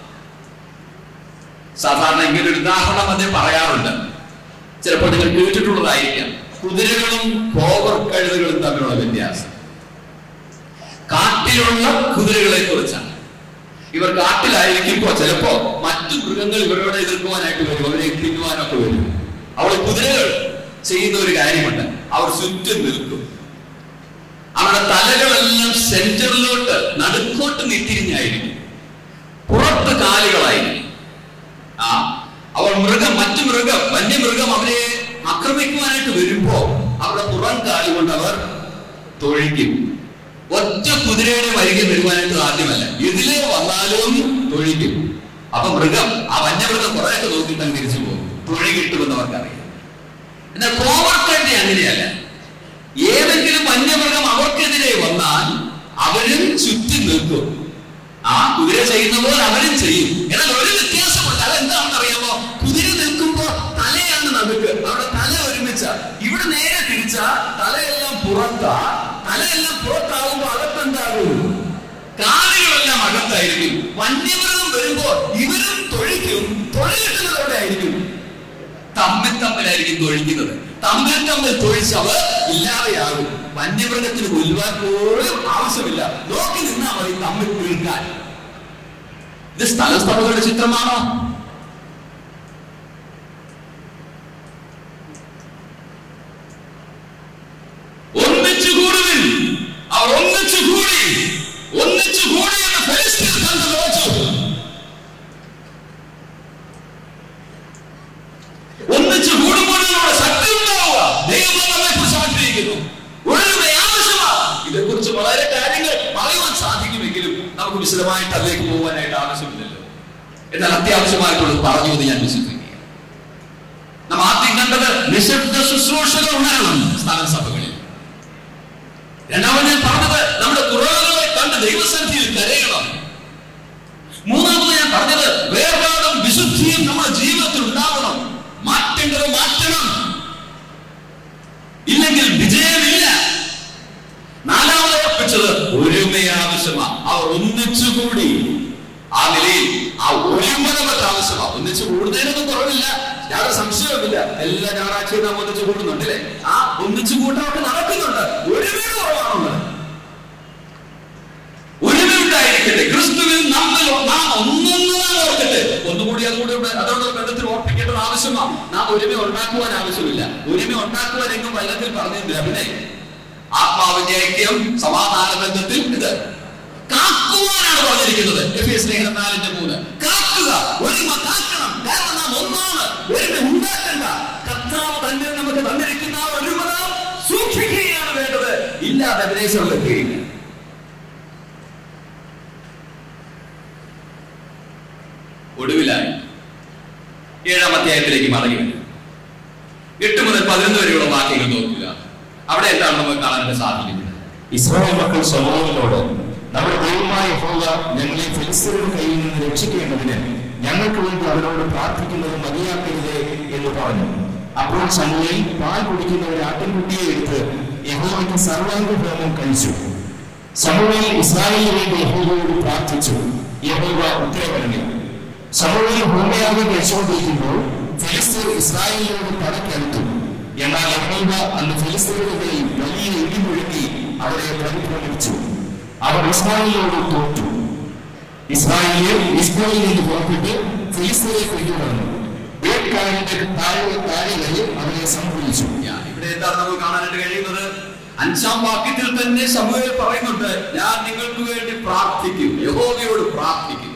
സാധാരണ ഇങ്ങനെ ഒരു ഉദാഹരണം അദ്ദേഹം പറയാറുണ്ട് ചിലപ്പോൾ നിങ്ങൾ കേട്ടിട്ടുള്ളതായിരിക്കാം കുതിരകളും കോവർ കഴുതകളും തമ്മിലുള്ള വ്യത്യാസം കാട്ടിലുള്ള കുതിരകളെ കുറിച്ചാണ് ഇവർ കാട്ടിലായിരിക്കുമ്പോ ചിലപ്പോ മറ്റു മൃഗങ്ങൾ ഇവരോട് എതിർക്കുവാനായിട്ട് വരും അവരെ തിന്നുവാനൊക്കെ വരും അവിടെ കുതിരകൾ ചെയ്യുന്ന ഒരു കാര്യമുണ്ട് അവർ ചുറ്റും നിൽക്കും അവരുടെ തലകളെല്ലാം സെന്ററിലോട്ട് നടുക്കോട്ട് നിത്തിരിഞ്ഞായിരിക്കും പുറത്ത് കാലുകളായിരിക്കും ആ അവർ മൃഗം മറ്റു മൃഗം വന്യമൃഗം അവരെ ആക്രമിക്കുവാനായിട്ട് വരുമ്പോ അവരുടെ പുറം കാല് കൊണ്ട് അവർ തൊഴിക്കും ഒറ്റ കുതിരയുടെ വരികെ വരുവാനായിട്ട് സാധ്യമല്ല ഇതിലേ വന്നാലും തൊഴിക്കും അപ്പൊ മൃഗം ആ വന്യമൃഗം കുറെയൊക്കെ നോക്കിയിട്ട് അങ്ങ് തിരിച്ചു പോകും തൊഴി കിട്ടുമെന്ന് അവർക്കറിയാം എന്നാൽ കോവർക്കണ്ടി അങ്ങനെയല്ല ഏതെങ്കിലും വന്യമൃഗം അവർക്കെതിരെ വന്നാൽ അവരും ചുറ്റും ചെയ്യുന്ന പോലെ അവരും ചെയ്യും എന്നാൽ ഒരു വ്യത്യാസമുണ്ട് അതെന്താണെന്ന് അറിയാമോ കുതിര നിൽക്കുമ്പോ തലയാണ് നടുക്ക് അവിടെ തല ഒരുമിച്ച ഇവിടെ നേരെ തിരിച്ച തലയെല്ലാം പുറത്താ തലയെല്ലാം പുറത്താകുമ്പോ അകത്തെന്താകും കാലുകളെല്ലാം അകത്തായിരിക്കും വന്യമൃഗം വരുമ്പോ ഇവരും തൊഴിക്കും തൊഴിലിട്ടുന്നത് എവിടെ ആയിരിക്കും തമ്മിൽ തമ്മിലായിരിക്കും തൊഴിക്കുന്നത് തമ്മിൽ തമ്മിൽ തൊഴിച്ചവർ ഇല്ലാതെയാകും വന്യമൃഗത്തിന് കൊല്ലുവാൻ പോലും ആവശ്യമില്ല നോക്കി നിന്നാ മതി തമ്മിൽ തീർക്കാൻ ഇത് സ്ഥലസ്ഥലങ്ങളുടെ ചിത്രമാണോ ഒന്നിച്ചു കൂടുവിൻ അവർ ഒന്നിച്ചു കൂടി ഒന്നിച്ചു കൂടി എന്ന് ഫെലിസ്തീൻ കണ്ടു നോച്ചു ഒന്നിച്ചു കൂടുമ്പോൾ നമ്മുടെ ശക്തി ഉണ്ടാവുക ദൈവം നമ്മെ കുറിച്ച് ആഗ്രഹിക്കുന്നു ഒഴുകുന്ന ആവശ്യമാണ് ഇതേക്കുറിച്ച് വളരെ കാര്യങ്ങൾ പറയുവാൻ സാധിക്കുമെങ്കിലും നമുക്ക് വിശദമായിട്ട് അതിലേക്ക് പോകാനായിട്ട് ആവശ്യമില്ലല്ലോ എന്നാൽ അത്യാവശ്യമായിട്ടുള്ളത് പറഞ്ഞു എന്ന് ഞാൻ വിശ്വസിക്കുകയാണ് നാം ആദ്യം കണ്ടത് നിശബ്ദ ശുശ്രൂഷകൾ ഉണ്ടാകണം സ്ഥാനസഭകളിൽ രണ്ടാമത് ഞാൻ പറഞ്ഞത് നമ്മുടെ കുറവുകളെ കണ്ട് ദൈവസന്നിധിയിൽ കരയണം മൂന്നാമത് ഞാൻ പറഞ്ഞത് വേർപാടും വിശുദ്ധിയും നമ്മുടെ ജീവിതത്തിൽ ഉണ്ടാവണം മാറ്റേണ്ടത് മാറ്റണം ഇല്ലെങ്കിൽ വിജയമില്ല നാലാമത് ഉറപ്പിച്ചത് ഒരുമ ആവശ്യമാണ് അവർ ഒന്നിച്ചുകൂടി ആ നിലയിൽ ആ ഒരുമ നമുക്ക് ആവശ്യമാണ് ഒന്നിച്ചു കൂടുന്നതിനൊന്നും കുറവില്ല യാതൊരു സംശയവുമില്ല എല്ലാ ഞായറാഴ്ചയും നാം ഒന്നിച്ചു കൂടുന്നുണ്ടല്ലേ ആ ഒന്നിച്ചു കൂട്ടമൊക്കെ നടക്കുന്നുണ്ട് ഒരുമയുടെ കുറവാണുള്ളത് ഒരുമയുണ്ടായിരിക്കട്ടെ ക്രിസ്തുവിൽ നമ്മൾ നാം ഒന്നൊന്ന് നാം ഓർക്കട്ടെ ഒന്നുകൂടി അതുകൂടി ഇവിടെ അതോടെ ബന്ധത്തിൽ ഓർപ്പിക്കേണ്ടത് ആവശ്യമാണ് നാം ഒരുമ ഉണ്ടാക്കുവാൻ ആവശ്യമില്ല ഒരുമ ഉണ്ടാക്കുവാൻ എങ്ങും വല്ലത്തിൽ പറഞ്ഞിട്ടില്ല പിന്നെ ആത്മാവിന്റെ ഐക്യം സമാധാന ബന്ധത്തിൽ ഇത് കാക്കുവാനാണ് പറഞ്ഞിരിക്കുന്നത് എഫേസ് ലേഖനം നാലിന്റെ മൂന്ന് കാക്കുക ഒരുമ കാക്കണം കാരണം നാം ഒന്നാണ് ഒരുമ ഉണ്ടാക്കണ്ട കർത്താവ് തന്നെ നമുക്ക് തന്നിരിക്കുന്ന ആ ഒരുമ നാം സൂക്ഷിക്കുകയാണ് വേണ്ടത് ഇല്ലാതെ വിദേശങ്ങളിലെത്തുകയില്ല ഒടുവിലായി ഏഴാം അധ്യായത്തിലേക്ക് മടങ്ങി വരും എട്ട് മുതൽ പതിനൊന്ന് വരെയുള്ള വാക്യങ്ങൾ നോക്കുക അവിടെ എന്താണ് നമുക്ക് കാണാനായിട്ട് സാധിക്കുന്നത് ഇസ്രായേൽ മക്കൾ സമൂഹങ്ങളോട് നമ്മുടെ ദൈവമായ യഹോവ ഞങ്ങളെ ഫിലിസ്തീനയുടെ കയ്യിൽ നിന്ന് രക്ഷിക്കേണ്ടതിന് ഞങ്ങൾക്ക് വേണ്ടി അവരോട് പ്രാർത്ഥിക്കുന്നത് മതിയാക്കരുത് എന്ന് പറഞ്ഞു അപ്പോൾ സമൂഹയിൽ പാൽ കുടിക്കുന്ന ഒരു ആട്ടിൻകുട്ടിയെ എടുത്ത് യഹോവയ്ക്ക് സർവാംഗ ഹോമം കഴിച്ചു സമൂഹയിൽ ഇസ്രായേലിന് വേണ്ടി യഹോവയോട് പ്രാർത്ഥിച്ചു യഹോവ ഉത്തരവരങ്ങി സമൂഹയിൽ ഹോമയാഗം കഴിച്ചുകൊണ്ടിരിക്കുമ്പോൾ ഫിലിസ്തീർ ഇസ്രായേലിനോട് പടക്കെടുത്തു എന്നാൽ യഹോവ അന്ന് ഫിലിസ്തീനയുടെ മേൽ വലിയ ഇടിമുഴക്കി അവരെ പരിഭ്രമിച്ചു അവർ ഇസ്രായേലിനോട് തോറ്റു ഇസ്രായേലിയർ ഇസ്രായേലിൽ നിന്ന് പുറപ്പെട്ട് ഫിലിസ്തീനെ പിന്തുടർന്നു വേട്ടക്കാരന്റെ താഴെ താഴെ വരെ അവരെ സംഭവിച്ചു ഞാൻ ഇവിടെ എന്താണ് നമുക്ക് കാണാനായിട്ട് കഴിയുന്നത് അഞ്ചാം വാക്യത്തിൽ തന്നെ സമൂഹത്തിൽ പറയുന്നുണ്ട് ഞാൻ നിങ്ങൾക്ക് വേണ്ടി പ്രാർത്ഥിക്കും യഹോവയോട് പ്രാർത്ഥിക്കും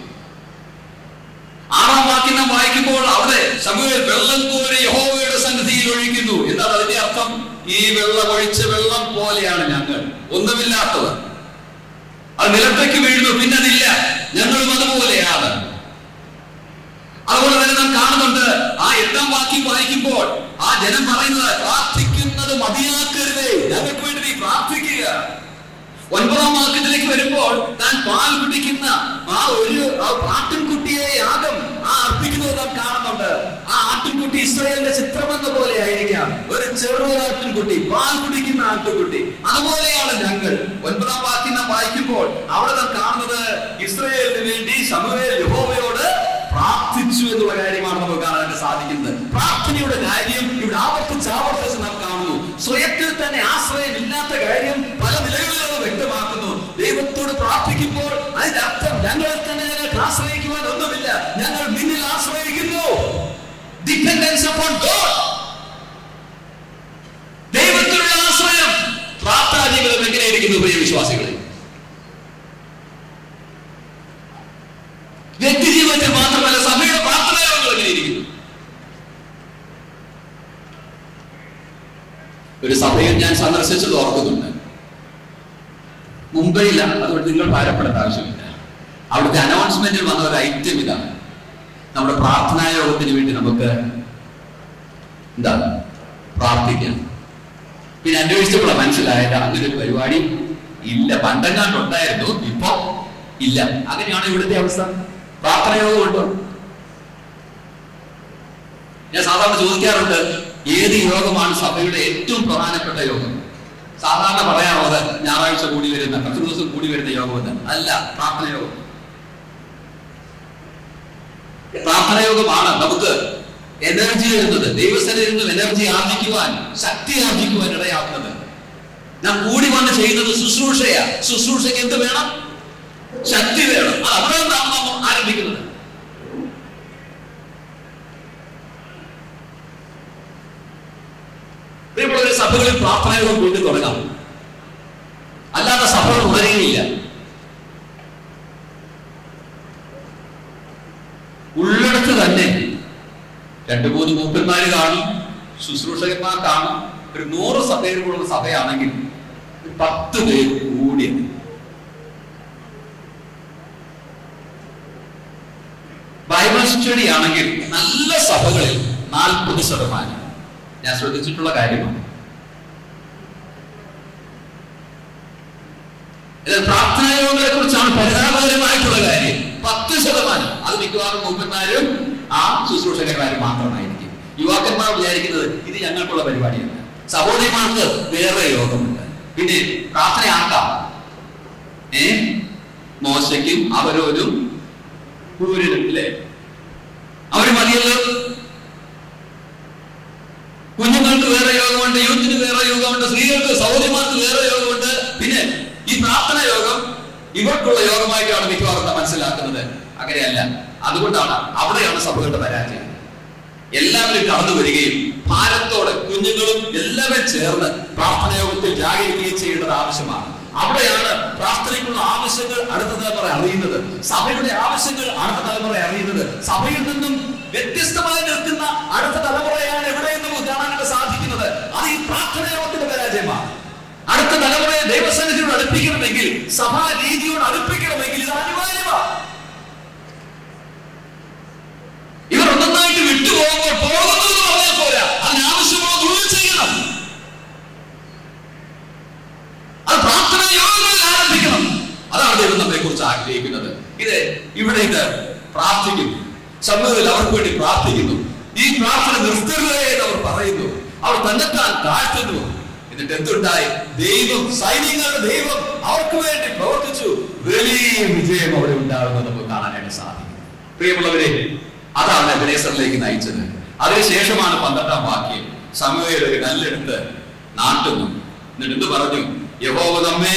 ആറാം വാക്യം നാം വായിക്കുമ്പോൾ അവിടെ സമൂഹ വെള്ളം പോലെ യഹോവയുടെ സന്നിധിയിൽ ഒഴിക്കുന്നു എന്താണ് അതിന്റെ അർത്ഥം ഈ വെള്ളം ഒഴിച്ച വെള്ളം പോലെയാണ് ഞങ്ങൾ ഒന്നുമില്ലാത്തവർ അത് നിലത്തേക്ക് വീഴുന്നു പിന്നെ അതില്ല ഞങ്ങളും അതുപോലെയാണ് അതുപോലെ തന്നെ നാം കാണുന്നുണ്ട് ആ എട്ടാം വാക്യം വായിക്കുമ്പോൾ ആ ജനം പറയുന്നത് പ്രാർത്ഥിക്കുന്നത് മതിയാക്കരുതേ ഞങ്ങൾക്ക് വേണ്ടി നീ പ്രാർത്ഥിക്കുക ഒൻപതാം വാക്യത്തിലേക്ക് വരുമ്പോൾ താൻ പാൽ കുടിക്കുന്ന ആ ഒരു ആ ആട്ടിൻകുട്ടിയെ യാഗം ആ അർപ്പിക്കുന്നത് നാം കാണുന്നുണ്ട് ആ ആട്ടിൻകുട്ടി ഇസ്രായേലിന്റെ ചിത്രമെന്ന പോലെ ആയിരിക്കാം ഒരു ചെറിയ ആട്ടിൻകുട്ടി പാൽ കുടിക്കുന്ന ആട്ടിൻകുട്ടി അതുപോലെയാണ് ഞങ്ങൾ ഒൻപതാം വാക്യം നാം വായിക്കുമ്പോൾ അവിടെ നാം കാണുന്നത് ഇസ്രായേലിന് വേണ്ടി സമൂഹ യഹോവയോട് പ്രാർത്ഥിച്ചു എന്നുള്ള കാര്യമാണ് നമുക്ക് കാണാനായിട്ട് സാധിക്കുന്നത് പ്രാർത്ഥനയുടെ കാര്യം ഇവിടെ ആവർത്തിച്ച് ആവർത്തിച്ച് നാം കാണുന്നു സ്വയത്തിൽ തന്നെ ആശ്രയമില്ലാത്ത കാര്യം പല നിലകളിലും അത് വ്യക്തമാക്കുന്നു ദൈവത്തോട് പ്രാർത്ഥിക്കുമ്പോൾ അതിന്റെ അർത്ഥം ഞങ്ങളിൽ തന്നെ ഞങ്ങൾക്ക് ആശ്രയിക്കുവാൻ ഒന്നുമില്ല ഞങ്ങൾ നിന്നിൽ ആശ്രയിക്കുന്നു ഡിപെൻഡൻസ് upon God ദൈവത്തിലുള്ള ആശ്രയം പ്രാർത്ഥനാ ജീവിതം എങ്ങനെയായിരിക്കുന്നു പ്രിയ വിശ്വാസികളെ വ്യക്തി ജീവിതത്തിൽ മാത്രമല്ല സഭയുടെ പ്രാർത്ഥനയോഗങ്ങൾ എങ്ങനെയിരിക്കുന്നു ഒരു സഭയിൽ ഞാൻ സന്ദർശിച്ചത് ഓർക്കുന്നുണ്ട് മുംബൈയില അതുകൊണ്ട് നിങ്ങൾ ഭാരപ്പെടേണ്ട ആവശ്യമില്ല അവിടുത്തെ അനൗൺസ്മെന്റിൽ വന്ന ഒരു ഐറ്റം ഇതാണ് നമ്മുടെ പ്രാർത്ഥനാ യോഗത്തിന് വേണ്ടി നമുക്ക് എന്താ പ്രാർത്ഥിക്കാം പിന്നെ അന്വേഷിച്ചപ്പോൾ മനസ്സിലായത് അങ്ങനെ ഒരു പരിപാടി ഇല്ല പണ്ടെങ്ങാണ്ട് ഉണ്ടായിരുന്നു ഇപ്പൊ ഇല്ല അങ്ങനെയാണ് ഇവിടുത്തെ അവസ്ഥ പ്രാർത്ഥനയോഗമുണ്ടോ ഞാൻ സാധാരണ ചോദിക്കാറുണ്ട് ഏത് യോഗമാണ് സഭയുടെ ഏറ്റവും പ്രധാനപ്പെട്ട യോഗം സാധാരണ പറയാറുള്ളത് ഞായറാഴ്ച കൂടി വരുന്ന കുറച്ച് ദിവസം കൂടി വരുന്ന യോഗമെന്ന് അല്ല പ്രാർത്ഥന യോഗം പ്രാർത്ഥന യോഗമാണ് നമുക്ക് എനർജി തരുന്നത് ദൈവസ്ഥനിൽ നിന്നും എനർജി ആർജിക്കുവാൻ ശക്തി ആർജിക്കുവാൻ ഇടയാക്കുന്നത് നാം കൂടി വന്ന് ചെയ്യുന്നത് ശുശ്രൂഷയാ ശുശ്രൂഷയ്ക്ക് എന്ത് വേണം ശക്തി വേണം അത് അവിടെ നിന്നാണ് നാം ആരംഭിക്കുന്നത് പ്രിയമുള്ളവരെ സഭകളിൽ പ്രാർത്ഥനയോഗം വീണ്ടും തുടങ്ങാം അല്ലാത്ത സഭകൾ ഉണരുകയില്ല ഉള്ളിടത്ത് തന്നെ രണ്ടു മൂന്ന് മൂപ്പന്മാര് കാണും ശുശ്രൂഷകന്മാർ കാണും ഒരു നൂറ് സഭയിലുള്ള സഭയാണെങ്കിൽ ഒരു പത്ത് പേര് കൂടി ബൈബിൾ സ്റ്റഡി ആണെങ്കിൽ നല്ല സഭകളിൽ നാൽപ്പത് ശതമാനം ഞാൻ ശ്രദ്ധിച്ചിട്ടുള്ള കാര്യമാണ് ഇത് പ്രാർത്ഥനായോഗങ്ങളെ കുറിച്ചാണ് പരിതാപകരമായിട്ടുള്ള കാര്യം പത്ത് ശതമാനം അത് മിക്കവാറും മൂപ്പന്മാരും ആ ശുശ്രൂഷകന്മാരും മാത്രമായിരിക്കും യുവാക്കന്മാർ വിചാരിക്കുന്നത് ഇത് ഞങ്ങൾക്കുള്ള പരിപാടിയല്ല സഹോദരിമാർക്ക് വേറെ യോഗമുണ്ട് പിന്നെ പ്രാർത്ഥന ആക്കാം ഏ മോശയ്ക്കും അവരോരും പൂരിനും ഇല്ലേ അവര് മതിയല്ലോ കുഞ്ഞുങ്ങൾക്ക് വേറെ യോഗമുണ്ട് യൂത്തിന് വേറെ യോഗമുണ്ട് സ്ത്രീകൾക്ക് സൗകര്യമാർക്ക് വേറെ യോഗമുണ്ട് പിന്നെ ഈ പ്രാർത്ഥന യോഗം ഇവർക്കുള്ള യോഗമായിട്ടാണ് മിക്കവാറും നാം മനസ്സിലാക്കുന്നത് അങ്ങനെയല്ല അതുകൊണ്ടാണ് അവിടെയാണ് സഭകളുടെ പരാജയം എല്ലാവരും കടന്നു വരികയും ഭാരത്തോടെ കുഞ്ഞുങ്ങളും എല്ലാവരും ചേർന്ന് പ്രാർത്ഥന യോഗത്തിൽ ജാഗരിക്കുകയും ചെയ്യേണ്ടത് ആവശ്യമാണ് അവിടെയാണ് പ്രാർത്ഥനയ്ക്കുള്ള ആവശ്യങ്ങൾ അടുത്ത തലമുറ അറിയുന്നത് സഭയുടെ ആവശ്യങ്ങൾ അടുത്ത തലമുറ അറിയുന്നത് സഭയിൽ നിന്നും വ്യത്യസ്തമായി നിൽക്കുന്ന അടുത്ത തലമുറയാണ് എവിടെയെന്ന് കാണാനായിട്ട് സാധിക്കുന്നത് അത് ഈ പ്രാർത്ഥന യോഗത്തിന്റെ പരാജയമാണ് അടുത്ത തലമുറയെ ദൈവസന്നിധിയോട് അടുപ്പിക്കണമെങ്കിൽ സഭാ രീതിയോട് അടുപ്പിക്കണമെങ്കിൽ ഇത് അനിവാര്യമാണ് ഇവർ ഒന്നൊന്നായിട്ട് വിട്ടുപോകുമ്പോൾ പോകുന്നത് എന്ന് പറഞ്ഞാൽ പോരാ അതിനാവശ്യമുള്ള തൊഴിൽ ചെയ്യണം അത് പ്രാർത്ഥന യോഗങ്ങളിൽ ആരംഭിക്കണം അതാണ് ദൈവം നമ്മെ കുറിച്ച് ആഗ്രഹിക്കുന്നത് ഇത് ഇവിടെ ഇത് പ്രാർത്ഥിക്കുന്നു സമൂഹത്തിൽ അവർക്ക് വേണ്ടി പ്രാർത്ഥിക്കുന്നു ഈ പ്രാർത്ഥന നിർത്തരുതേ എന്ന് അവർ പറയുന്നു അവർ തന്നെത്താൻ താഴ്ത്തുന്നു എന്നിട്ട് എന്തുണ്ടായി ദൈവം സൈനികരുടെ ദൈവം അവർക്ക് വേണ്ടി പ്രവർത്തിച്ചു വലിയ വിജയം അവിടെ ഉണ്ടാകുന്നത് നമുക്ക് കാണാനായിട്ട് സാധിക്കും പ്രിയമുള്ളവരെ അതാണ് എബനേസറിലേക്ക് നയിച്ചത് അതിനുശേഷമാണ് പന്ത്രണ്ടാം വാക്യം സമൂഹയിൽ ഒരു കല്ലെടുത്ത് നാട്ടുന്നു എന്നിട്ട് എന്ത് പറഞ്ഞു യഹോവ നമ്മേ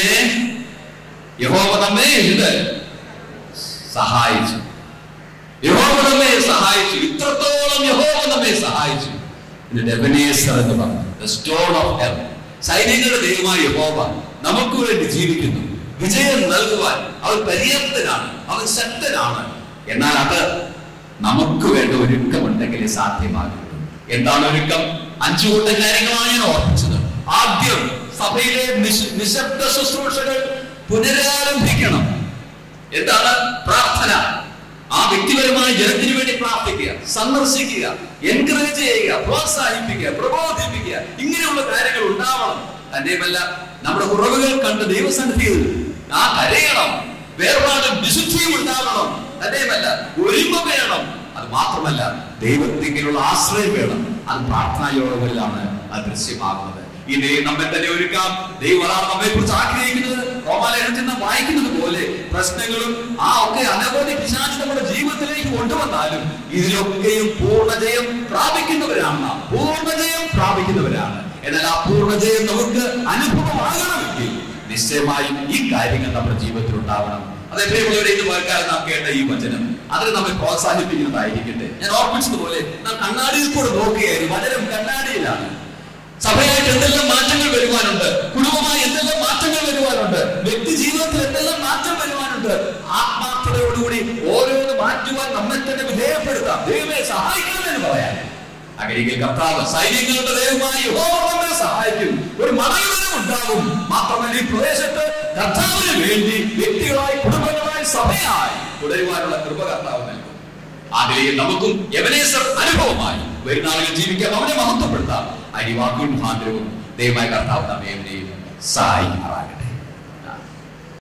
യഹോവ നമ്മെ ഇത് സഹായിച്ചു യഹോവ നമ്മെ സഹായിച്ചു ഇത്രത്തോളം യഹോവ നമ്മെ സഹായിച്ചു എന്നിട്ട് എബനേസർ എന്ന് പറഞ്ഞു The stone of heaven. സൈനികരുടെ ദൈവമായ യഹോവ നമുക്ക് വേണ്ടി ജീവിക്കുന്നു വിജയം നൽകുവാൻ അവൻ പര്യാപ്തനാണ് അവൻ ശക്തനാണ് എന്നാൽ അത് നമുക്ക് വേണ്ട ഒരുക്കമുണ്ടെങ്കിലേ സാധ്യമാകുള്ളൂ എന്താണ് ഒരുക്കം അഞ്ചു കൂട്ടം കാര്യങ്ങളാണ് ഞാൻ ഓർപ്പിച്ചത് ആദ്യം സഭയിലെ നിശ്- നിശബ്ദ ശുശ്രൂഷകൾ പുനരാരംഭിക്കണം എന്താണ് പ്രാർത്ഥന ആ വ്യക്തിപരമായ ജനത്തിന് വേണ്ടി പ്രാർത്ഥിക്കുക സന്ദർശിക്കുക എൻകറേജ് ചെയ്യുക പ്രോത്സാഹിപ്പിക്കുക പ്രബോധിപ്പിക്കുക ഇങ്ങനെയുള്ള കാര്യങ്ങൾ ഉണ്ടാവണം തന്നെയുമല്ല നമ്മുടെ കുറവുകൾ കണ്ട് ദൈവസന്നിധിയിൽ ആ കരയണം വേർപാടും വിശുദ്ധിയും ഉണ്ടാവണം തന്നെയുമല്ല ഒരുമ വേണം അത് മാത്രമല്ല ദൈവത്തിലുള്ള ആശ്രയം വേണം അത് പ്രാർത്ഥനാ യോഗങ്ങളിലാണ് അത് ദൃശ്യമാകുന്നത് ഈ ദൈവം നമ്മെ തന്നെ ഒരുക്കാം ദൈവമാണ് നമ്മെ കുറിച്ച് ആഗ്രഹിക്കുന്നത് റോമാലേഖനത്തിൽ നാം വായിക്കുന്നത് പോലെ പ്രശ്നങ്ങളും ആ ഒക്കെ അനവധി പിശാച് നമ്മുടെ ജീവിതത്തിലേക്ക് കൊണ്ടുവന്നാലും ഇതിലൊക്കെയും പൂർണ്ണജയം പ്രാപിക്കുന്നവരാണ് നാം പൂർണ്ണജയം പ്രാപിക്കുന്നവരാണ് എന്നാൽ ആ പൂർണ്ണജയം നമുക്ക് അനുഭവമാകണമെങ്കിൽ നിശ്ചയമായും ഈ കാര്യങ്ങൾ നമ്മുടെ ജീവിതത്തിൽ ഉണ്ടാവണം അതേ പ്രിയമുള്ളവരെ ഇത് വായിക്കാതെ നാം കേട്ട ഈ വചനം അതിന് നമ്മെ പ്രോത്സാഹിപ്പിക്കുന്നതായിരിക്കട്ടെ ഞാൻ ഓർപ്പിച്ചതുപോലെ നാം കണ്ണാടിയിൽ കൂടെ നോക്കുകയായിരുന്നു വചനം കണ്ണാടിയിലാണ് സഭയായിട്ട് എന്തെല്ലാം മാറ്റങ്ങൾ വരുവാനുണ്ട് കുടുംബമായി എന്തെല്ലാം മാറ്റങ്ങൾ വരുവാനുണ്ട് വ്യക്തി ജീവിതത്തിൽ എന്തെല്ലാം മാറ്റം വരുവാനുണ്ട് ആത്മാർത്ഥതയോടുകൂടി ഓരോന്ന് മാറ്റുവാൻ നമ്മെ തന്നെ വിധേയപ്പെടുത്താം ദൈവമേ സഹായിക്കണമെന്ന് പറയാൻ അകരികിൽ കർത്താവ് സൈനികങ്ങളുടെ ദൈവമായി യഹോവ നമ്മെ സഹായിക്കും ഒരു മടങ്ങുവരം ഉണ്ടാകും മാത്രമല്ല ഈ പ്രദേശത്ത് കർത്താവിന് വേണ്ടി വ്യക്തികളായി കുടുംബങ്ങളായി സഭയായി തുടരുവാനുള്ള കൃപ കർത്താവ് നൽകും അതിലെ നമുക്കും എവനേസർ അനുഭവമായി വരുന്നാളിൽ ജീവിക്കാൻ അവനെ മഹത്വപ്പെടുത്താം അരിവാക്കും മുഖാന്തരവും ദൈവമായ കർത്താവ് നമ്മെ എവനെയും സഹായിക്കുമാറാകട്ടെ